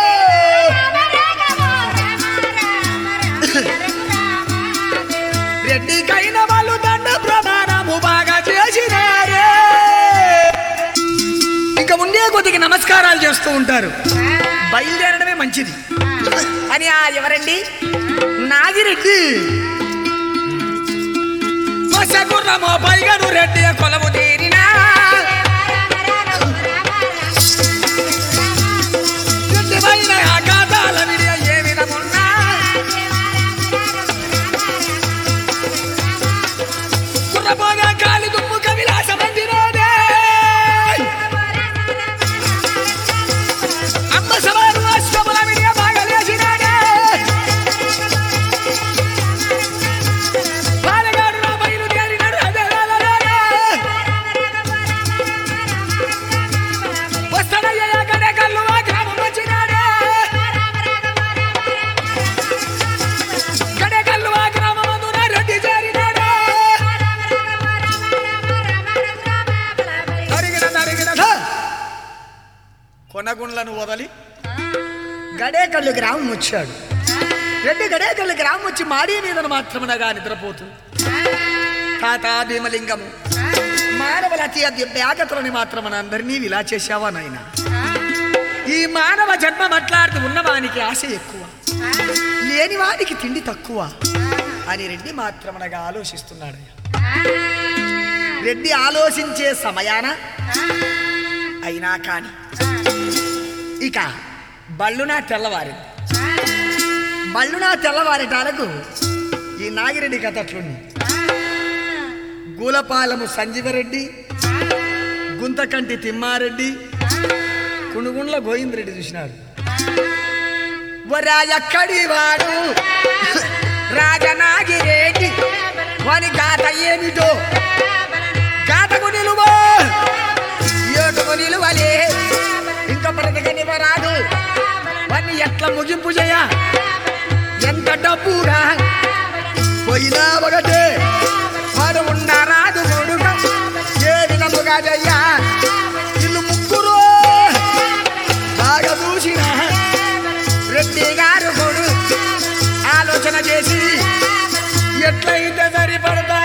రెడ్డికైన వాళ్ళు దండ ప్రమాణము బాగా చేసినారే ఇంకా ఉండే కొద్దిగా నమస్కారాలు చేస్తూ ఉంటారు బయలుదేరడమే మంచిది అని ఆ ఎవరండి నాగిరెడ్డి వసగుర్రమో పైగను రెడ్డి కొలవు తీరినా రెడ్డి పైన ఆకాశాల విడియ ఏ విధమున్నా గుర్రాలను వదలి గడేకల్లు గ్రామం వచ్చాడు రెడ్డి గడేకల్లు గ్రామం వచ్చి మాడీ మీద మాత్రమునగా నిద్రపోతుంది తాత భీమలింగము మానవుల అతి బ్యాగతులని మాత్రమున అందరినీ ఇలా చేశావా నాయన ఈ మానవ జన్మ మాట్లాడుతూ ఉన్నవానికి ఆశ ఎక్కువ లేని వానికి తిండి తక్కువ అని రెడ్డి మాత్రమునగా ఆలోచిస్తున్నాడు రెడ్డి ఆలోచించే సమయాన అయినా కాని ఇక బళ్ళున తెల్లవారింది బళ్ళున తెల్లవారటాలకు ఈ నాగిరెడ్డి కథ అట్లుంది గూలపాలము సంజీవరెడ్డి గుంతకంటి తిమ్మారెడ్డి కుణుగుండ్ల గోవిందరెడ్డి చూసినాడు వరా ఎక్కడి వాడు రాజనాగిరెడ్డి వాని గాత ఏమిటో గాతకు నిలువో ఏటుకు నిలువలే ఇంకా బ్రతకనివ్వరాదు వాన్ని ఎట్లా ముగింపు చేయ ఎంత డబ్బురా పోయినా ఒకటే వాడు ఉన్నారాదు కొడుక ఏ విధముగా చెయ్యా ఇల్లు ముగ్గురు బాగా చూసిన రెడ్డి గారు కొడు ఆలోచన చేసి ఎట్లయితే సరిపడతా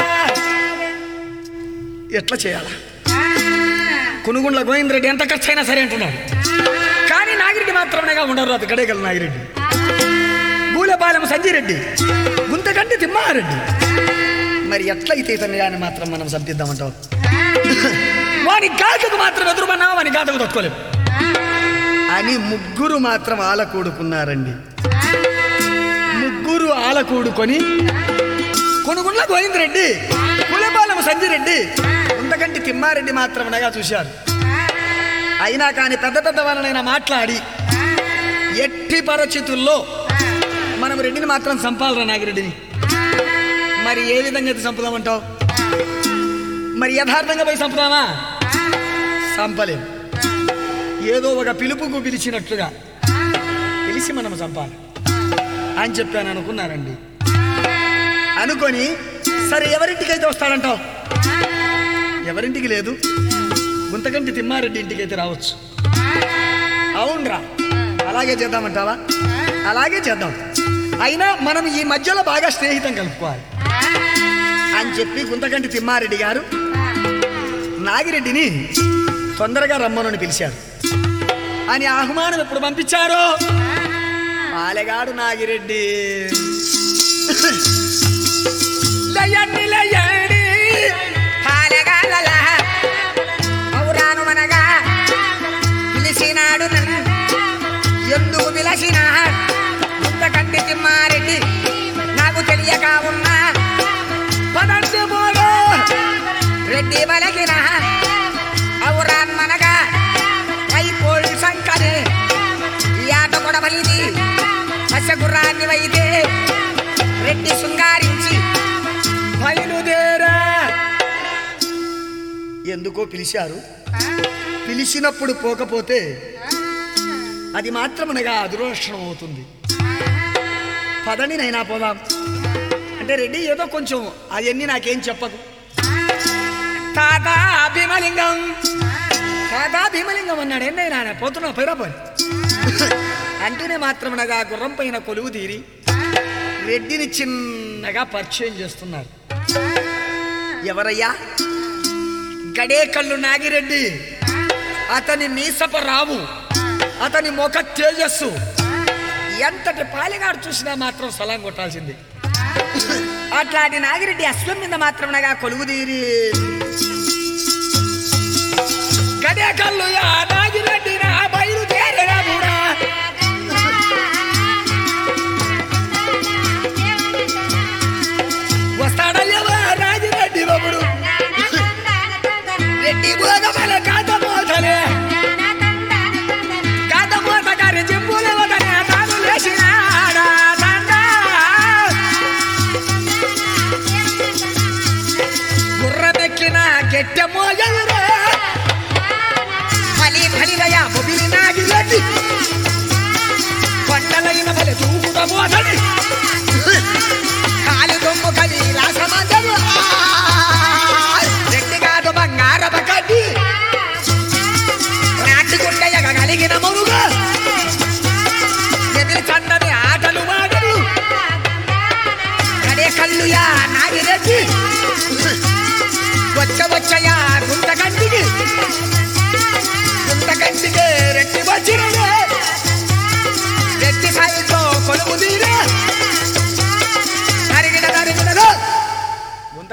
ఎట్లా చేయాలా కొనుగుండ్ల గోవిందరెడ్డి ఎంత ఖర్చు అయినా సరే అంటున్నాడు కానీ నాగిరెడ్డి మాత్రమేగా ఉండరు అది గడేగల నాగిరెడ్డి గూలపాలెం సంజీరెడ్డి గుంతకంటి తిమ్మారెడ్డి మరి ఎట్లయితే ఇతని అని మాత్రం మనం చంపిద్దామంటావు వాని గాతకు మాత్రం ఎదురుమన్నావు వాని గాతకు తట్టుకోలేము అని ముగ్గురు మాత్రం ఆల కూడుకున్నారండి ముగ్గురు ఆల కూడుకొని కొనుగుండ్ల గోవిందరెడ్డి కులపాలెం సంజిరెడ్డి ఉంతకంటి తిమ్మారెడ్డి మాత్రమనగా చూశారు అయినా కానీ పెద్ద పెద్ద వాళ్ళనైనా మాట్లాడి ఎట్టి పరిస్థితుల్లో మనం రెడ్డిని మాత్రం చంపాలరా నాగిరెడ్డిని మరి ఏ విధంగా అయితే చంపుదామంటావు మరి యథార్థంగా పోయి చంపుదామా చంపలేం ఏదో ఒక పిలుపుకు పిలిచినట్లుగా పిలిచి మనం చంపాలి అని చెప్పాను అనుకున్నానండి అనుకొని సరే ఎవరింటికైతే వస్తాడంటావు ఎవరింటికి లేదు గుంతకంటి తిమ్మారెడ్డి ఇంటికి అయితే రావచ్చు అవునరా అలాగే చేద్దామంటావా అలాగే చేద్దాం అయినా మనం ఈ మధ్యలో బాగా స్నేహితం కలుపుకోవాలి అని చెప్పి గుంతకంటి తిమ్మారెడ్డి గారు నాగిరెడ్డిని తొందరగా రమ్మనని పిలిచారు అని ఆహ్వానం ఎప్పుడు పంపించారో పాలెగాడు నాగిరెడ్డి లయండి లయండి పాలెగాలల ఔరాను మనగా పిలిచినాడు నన్ను ఎందుకు పిలిచిన ఇంతకంటి తిమ్మారెడ్డి నాకు తెలియక ఉన్నా పదండి పోలో రెడ్డి బలగిన ఔరాన్ మనగా వైపోల్ సంకరే ఈ ఆట కూడా బలిది పచ్చగుర్రాన్ని వైదే రెడ్డి శృంగారించి బయలుదేరా ఎందుకో పిలిచారు పిలిచినప్పుడు పోకపోతే అది మాత్రమనగా అదురోషణం అవుతుంది పదని నైనా పోదాం అంటే రెడ్డి ఏదో కొంచెం అవన్నీ నాకేం చెప్పదు తాతా భీమలింగం తాతా భీమలింగం అన్నాడు ఏంటైనా ఆయన పోతున్నా పైరా పోయి అంటూనే మాత్రమనగా గుర్రం పైన కొలువు తీరి రెడ్డిని చిన్నగా పరిచయం చేస్తున్నారు ఎవరయ్యా గడే కళ్ళు నాగిరెడ్డి అతని మీసప రావు అతని ముఖ తేజస్సు ఎంతటి పాలిగాడు చూసినా మాత్రం సలాం కొట్టాల్సింది అట్లాంటి నాగిరెడ్డి అశ్వం మీద మాత్రమనగా కొలువు తీరి గడే కళ్ళు యా నాగిరెడ్డి నా బయలుదేరరా బుడా వస్తాడయ్యవా రాజిరెడ్డి బాబుడు రెడ్డి భోగమల కాత మోతలే కాత మోత గారి చెంబుల వదనే తాను లేచినాడా తండా గుర్రమెక్కిన గెట్టె మోగలురా ఫలి ఫలి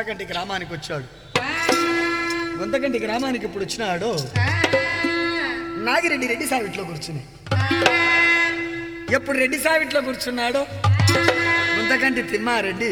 గుంతకంటి గ్రామానికి వచ్చాడు గుంతకంటి గ్రామానికి ఇప్పుడు వచ్చినాడు నాగిరెడ్డి రెడ్డి సావిట్లో కూర్చుని ఎప్పుడు రెడ్డి సావిట్లో కూర్చున్నాడో గుంతకంటి తిమ్మారెడ్డి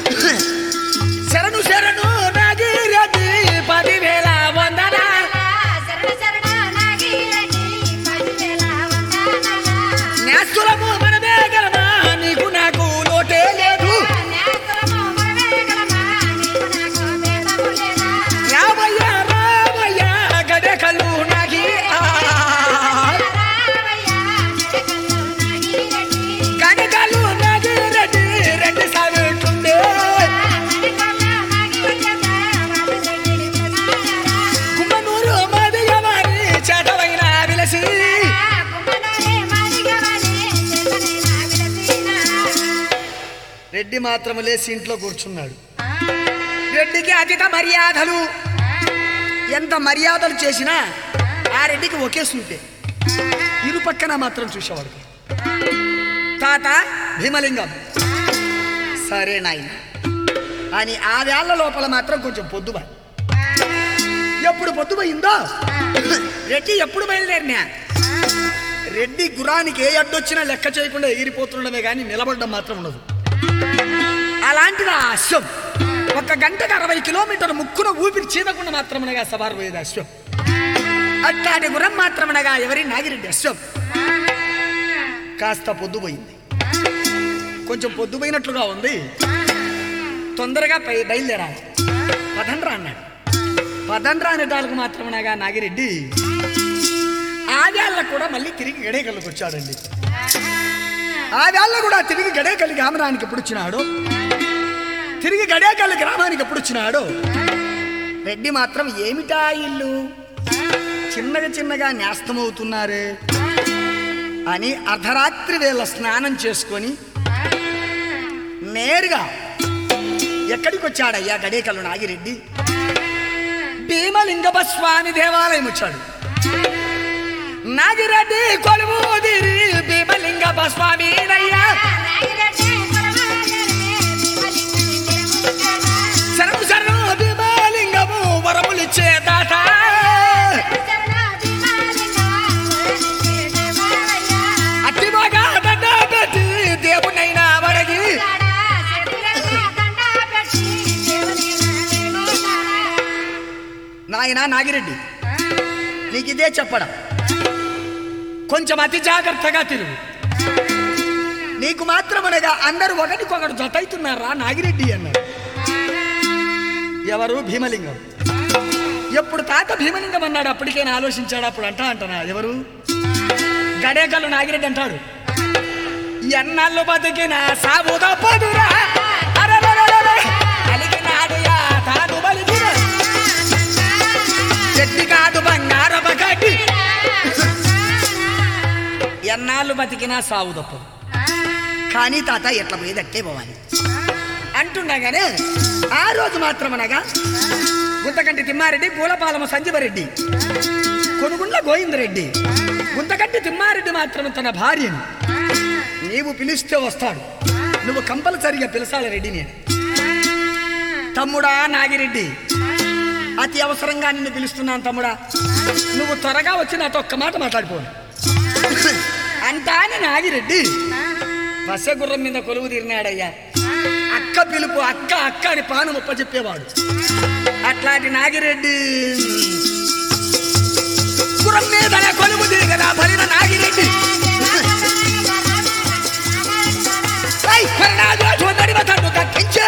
శరణు శరణు నాగిరెడ్డి పదివేల వందన శరణ శరణ నాగిరెడ్డి పదివేల వందనాల నేస్తులము మనమే గలమా నీకు నాకు లోటే లేదు నేత్రము మనవేగలమా నీకు నాకు భేదము లేదా రామయ్య రామయ్య గడే కళ్ళు నాగి ఆ. రావయ్య జగకల్లు నాగిరెడ్డి కనకాలు నాగిరెడ్డి రెడ్డి సాగుతుండే కనకల్ల నాగిరెడ్డి వాదరెడ్డి ప్రధానరా కుమ్మనూరు మాదిగవారి చేతవైన విలసి కుమ్మనోరే మాదిగవనే చేతనైన విలసినా రెడ్డి మాత్రం లేచి ఇంట్లో కూర్చున్నాడు రెడ్డికి అధిక మర్యాదలు ఎంత మర్యాదలు చేసినా ఆ రెడ్డికి ఒకే సూటే ఇరు పక్కన మాత్రం చూసేవాడు తాత భీమలింగం సరే నాయన అని ఆ వేళ్ల లోపల మాత్రం కొంచెం పొద్దుబా ఎప్పుడు పొద్దుపోయిందో రెడ్డి ఎప్పుడు బయలుదేరినా రెడ్డి గురానికి ఏ అడ్డొచ్చినా లెక్క చేయకుండా ఎగిరిపోతుండమే కానీ నిలబడడం మాత్రం ఉండదు అలాంటిది ఆ అశ్వం ఒక గంటకు అరవై కిలోమీటర్ ముక్కున ఊపిరి చీదకుండా మాత్రమనగా సవారు పోయేది అశ్వం అట్లాంటి గుర్రం మాత్రమనగా ఎవరి నాగిరెడ్డి అశ్వం కాస్త పొద్దుపోయింది కొంచెం పొద్దుపోయినట్లుగా ఉంది తొందరగా పై బయలుదేరాలి పదండ్రా అన్నాడు పదండ్రా అనేటాలకు మాత్రమనగా నాగిరెడ్డి ఆవేళ్ళ కూడా మళ్ళీ తిరిగి గడేకల్లోకి వచ్చాడండి ఆవేళ్ళ కూడా తిరిగి గడేకల్లి గ్రామానికి ఎప్పుడు వచ్చినాడు తిరిగి గడేకల్లి గ్రామానికి ఎప్పుడు వచ్చినాడు రెడ్డి మాత్రం ఏమిటా ఇల్లు చిన్నగా చిన్నగా నేస్తమవుతున్నారే అని అర్ధరాత్రి వేళ స్నానం చేసుకొని నేరుగా ఎక్కడికి వచ్చాడయ్యా గడేకల్లు నాగిరెడ్డి భీమలింగప స్వామి దేవాలయం వచ్చాడు నాగిరెడ్డి కొలువు తీరి భీమలింగప స్వామి అయ్యా నాగిరెడ్డి కొలవాలరే భీమలింగని దేవుడా శరణు శరణు భీమలింగము వరములిచ్చే దాత శరణ భీమలింగా వరనిచ్చే దేవాలయ్యా అట్టిబాగా దండ పెట్టి దేవునైనా వరగి కాడా శరీరంగా దండ పెట్టి దేవునిన వేడుతాడా నాయన నాగిరెడ్డి నీకు ఇదే చెప్పడం కొంచెం అతి జాగ్రత్తగా తిరుగు నీకు మాత్రమనగా అందరూ ఒకటికొకటి జతైతున్నారా నాగిరెడ్డి అన్నారు ఎవరు భీమలింగం ఎప్పుడు తాత భీమలింగం అన్నాడు అప్పటికైనా ఆలోచించాడు అప్పుడు అంటా అంటనా ఎవరు గడేకల్లు నాగిరెడ్డి అంటాడు ఎన్నాళ్ళు బతికిన సాగు తప్పదురా అరెరెరెరెరె. అలిగినాడు యా తాను బలిగిన. చెట్టి కాదు బంగారప గడ్డి ఎన్నాళ్ళు బతికినా సాగు తప్పదు కానీ తాత ఎట్లా పోయేది అట్టే పోవాలి అంటుండగానే ఆ రోజు మాత్రం అనగా గుంతకంటి తిమ్మారెడ్డి పూలపాలెం సంజీవరెడ్డి కొనుగుండ్ల గోవిందరెడ్డి గుంతకంటి తిమ్మారెడ్డి మాత్రం తన భార్యను నీవు పిలిస్తే వస్తాడు నువ్వు కంపల్సరిగా పిలసాలి రెడ్డి నేను తమ్ముడా నాగిరెడ్డి అతి అవసరంగా నిన్ను పిలుస్తున్నాను తమ్ముడా నువ్వు త్వరగా వచ్చి నాతో ఒక్క మాట మాట్లాడిపోను అంటాని నాగిరెడ్డి గుర్రం మీద కొలువు తీరినాడయ్యా అక్క పిలుపు అక్క అక్క అని పాను ముప్ప చెప్పేవాడు అట్లాంటి నాగిరెడ్డి గుర్రం మీద కొలువు తిరిగదా బలిన నాగిరెడ్డి ఐ, పరనాథు చూడని వదను దక్కించే.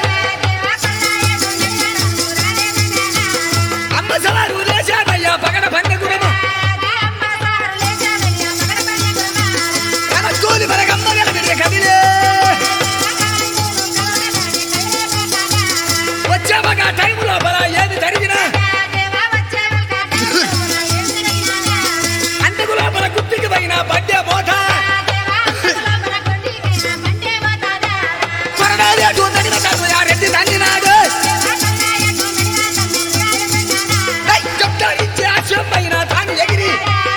అమ్మ సవారు లేచాడయ్యా పగడ పండ గురము కనకూలి మరగమ్మ గలవిడే కదిలే వచ్చామగా టైం లోపల ఏది జరిగినా అంతకు లోపల గుప్పికి పోయిన బడ్డే మోత పరనాథు చూడని వదను యా రెడ్డి తండ్రి నాడు ఐ, చెప్తా ఇచ్చే ఆశ్రమైన తాను ఎగిరి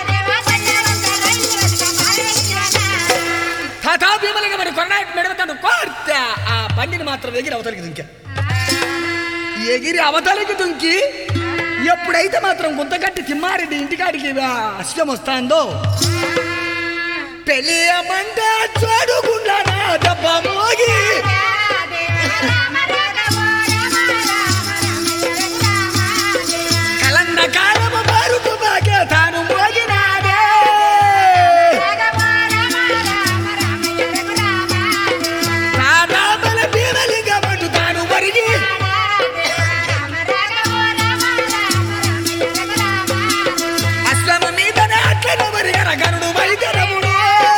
తాతా భీమలింగ మరి కొరనాటి మెడతాను కోర్త ఆ బండిని మాత్రం ఎగిరి అవతలికి దింకా ఎగిరి అవతలికి దుంకి ఎప్పుడైతే మాత్రం గుంతగట్టి తిమ్మారెడ్డి ఇంటికాడికి ఆ అష్టం వస్తాందో పెళ్ళమంటే చూడుకుండా దెబ్బ మోగి కలంద కాలము మారుతూ బాగే తాను మోగినాడే తాతాబల బీరలిగా పట్టు తాను మరిగి అశ్వమ మీదనే అట్లను మరిగన గరుడు వైద్యరముడు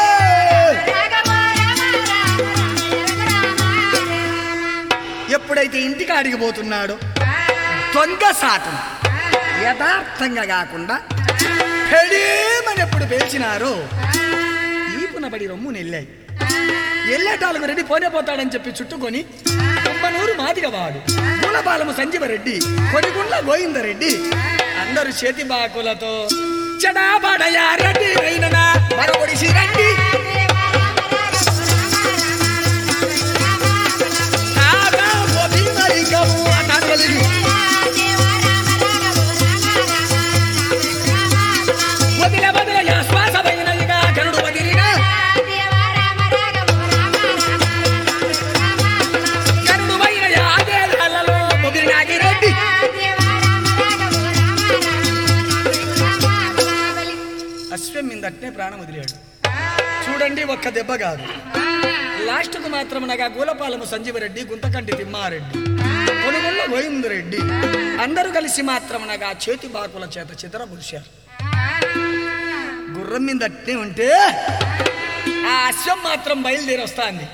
ఎప్పుడైతే ఇంటికి అడిగిపోతున్నాడో దొంగ శాతం యథార్థంగా కాకుండా పెడేమని ఎప్పుడు పేల్చినారో ఈపునబడి రొమ్ము నెల్లాయి ఎల్లేటాలకు రెడ్డి పోనే పోతాడని చెప్పి చుట్టుకొని కుమ్మనూరు మాదిగవాడు మూలబాలము సంజీవరెడ్డి కొనిగుండ్ల గోవిందరెడ్డి అందరూ చేతి బాకులతో చెడాబడయా రెడ్డి అయిననా మరొకడిసి రండి తాగా భీమలింగము అతను వెలిగి వదిల వదిల యా శ్వాస పైనగా గరుడు వదిలినా గరుడు పైన యా ఆదేశాలలో ముదిరినాగి రెడ్డి అశ్వం మీద అట్నే ప్రాణం వదిలాడు చూడండి ఒక్క దెబ్బ కాదు లాస్ట్కు మాత్రం నగా గూలపాలము సంజీవరెడ్డి గుంతకంటి తిమ్మారెడ్డి కొనుగోళ్ళ గోవిందరెడ్డి అందరూ కలిసి మాత్రం నగా చేతి బాకుల చేత చితర పులిశారు గుర్రం మీద అట్నే ఉంటే ఆ అశ్వం మాత్రం బయలుదేరి వస్తాంది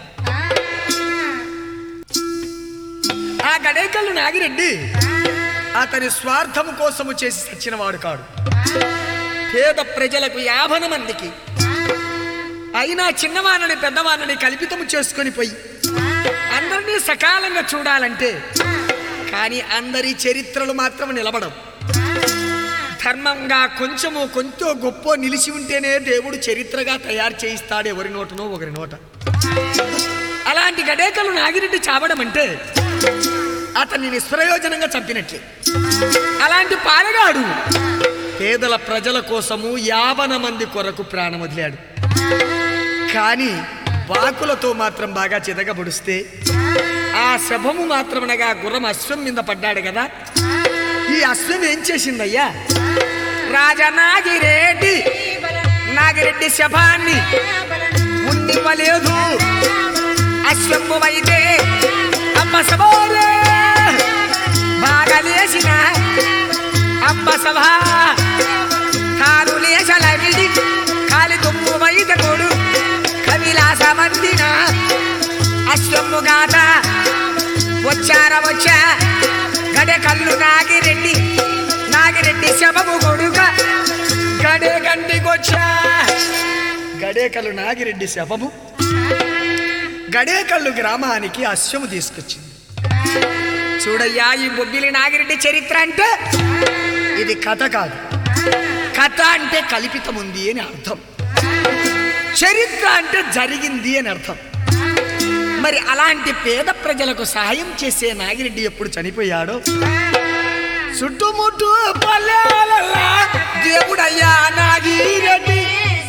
ఆ గడేకల్లు నాగిరెడ్డి అతని స్వార్థము కోసము చేసి సచ్చినవాడు కాడు పేద ప్రజలకు యాభై మందికి అయినా చిన్నవాణని పెద్దవాణని కల్పితము చేసుకొని పోయి అందరినీ సకాలంగా చూడాలంటే కానీ అందరి చరిత్రలు మాత్రం నిలబడవు ధర్మంగా కొంచెము కొంచెం గొప్ప నిలిచి ఉంటేనే దేవుడు చరిత్రగా తయారు చేయిస్తాడు ఎవరి నోటనో ఒకరి నోట అలాంటి గడేకలు నాగిరెడ్డి చావడం అంటే అతన్ని నిష్ప్రయోజనంగా చంపినట్లే అలాంటి పాలగాడు పేదల ప్రజల కోసము యావన మంది కొరకు ప్రాణం వదిలాడు కానీ బాకులతో మాత్రం బాగా చితగబొడిస్తే ఆ శభము మాత్రమనగా గుర్రం అశ్వం మీద పడ్డాడు కదా ఈ అశ్వం ఏం చేసిందయ్యా రాజా నాగిరెడ్డి నాగిరెడ్డి శభాన్ని ఉండివ్వలేదు అశ్వము అయితే అమ్మ సభోరే బాగా లేచిన అమ్మ సభ కాలు లేచలగిడి కాలి తుమ్ము వైద కొడు కవిలాస మందిన అశ్వము గాత వచ్చార వచ్చా గడే కళ్ళు నాగిరెడ్డి నాగిరెడ్డి శవము కొడుక గడే గంటికొచ్చా గడేకల్లు నాగిరెడ్డి శవము గడేకల్లు గ్రామానికి అశ్వము తీసుకొచ్చింది చూడయ్యా ఈ బొబ్బిలి నాగిరెడ్డి చరిత్ర అంటే ఇది కథ కాదు కథ అంటే కల్పితం ఉంది అని అర్థం చరిత్ర అంటే జరిగింది అని అర్థం మరి అలాంటి పేద ప్రజలకు సహాయం చేసే నాగిరెడ్డి ఎప్పుడు చనిపోయాడో చుట్టుముట్టు పల్లెలల్లా దేవుడయ్యా నాగిరెడ్డి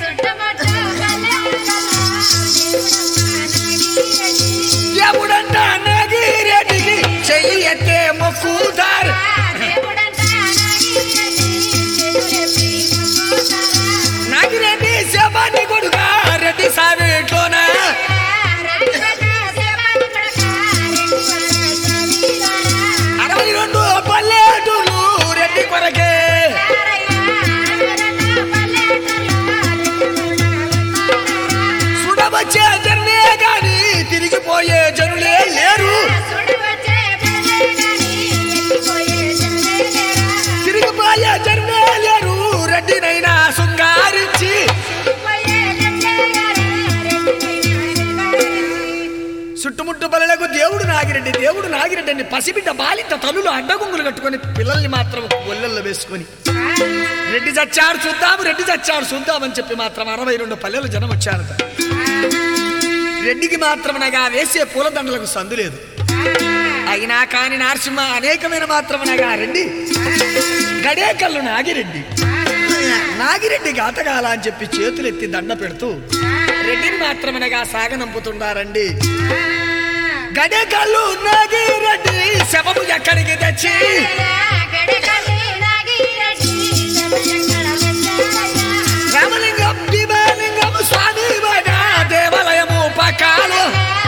దేవుడంట నాగిరెడ్డికి చెయ్యి ఎత్తే మొక్కుతారు నాగిరెడ్డి శబాన్ని కొడుక రెడ్డి సావిట్లోన అరవై రెండు పల్లెటూరు రెడ్డి కొరకే సుడవచ్చే జన్మే గాని తిరిగిపోయే జనులే లేరు తిరిగిపోయే జన్మే లేరు రెడ్డినైనా శృంగారించి చుట్టుముట్టు బలలకు దేవుడు నాగిరెడ్డి దేవుడు నాగిరెడ్డి అని పసిబిడ్డ బాలింత తల్లులు అడ్డగుంగులు కట్టుకొని పిల్లల్ని మాత్రం ఒళ్ళల్లో వేసుకొని రెడ్డి చచ్చాడు చూద్దాము రెడ్డి చచ్చాడు చూద్దామని చెప్పి మాత్రం అరవై రెండు పల్లెలు జనం వచ్చారట రెడ్డికి మాత్రం నగా వేసే పూలదండలకు సందు లేదు అయినా కాని నరసింహ అనేకమైన మాత్రమనగా రెడ్డి గడేకల్లు నాగిరెడ్డి నాగిరెడ్డి గాతగాల అని చెప్పి చేతులెత్తి దండ పెడుతూ రెడ్డిని మాత్రమనగా సాగనంపుతున్నారండి గడేకల్లు నాగిరెడ్డి శవము ఎక్కడికి తెచ్చి రామలింగం భీమలింగం స్వామి వాడ దేవాలయము పకాలు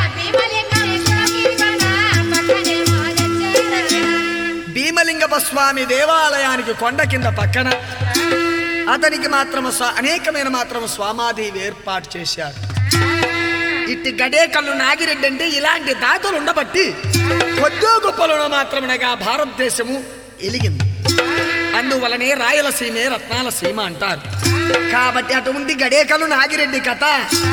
భీమలింగప స్వామి దేవాలయానికి కొండ కింద పక్కన అతనికి మాత్రము స్వ- అనేకమైన మాత్రము స్వామాధి ఏర్పాటు చేశారు ఇట్టి గడేకల్లు నాగిరెడ్డి అంటే ఇలాంటి దాతలు ఉండబట్టి కొద్దో గొప్పలను మాత్రమనగా భారతదేశము ఎలిగింది అందువలనే రాయలసీమే రత్నాల సీమ అంటారు కాబట్టి అటువంటి గడేకల్లు నాగిరెడ్డి కథ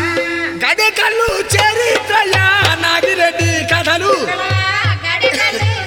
గడేకల్లు చరిత్రయా నాగిరెడ్డి కథలు గడికల్లు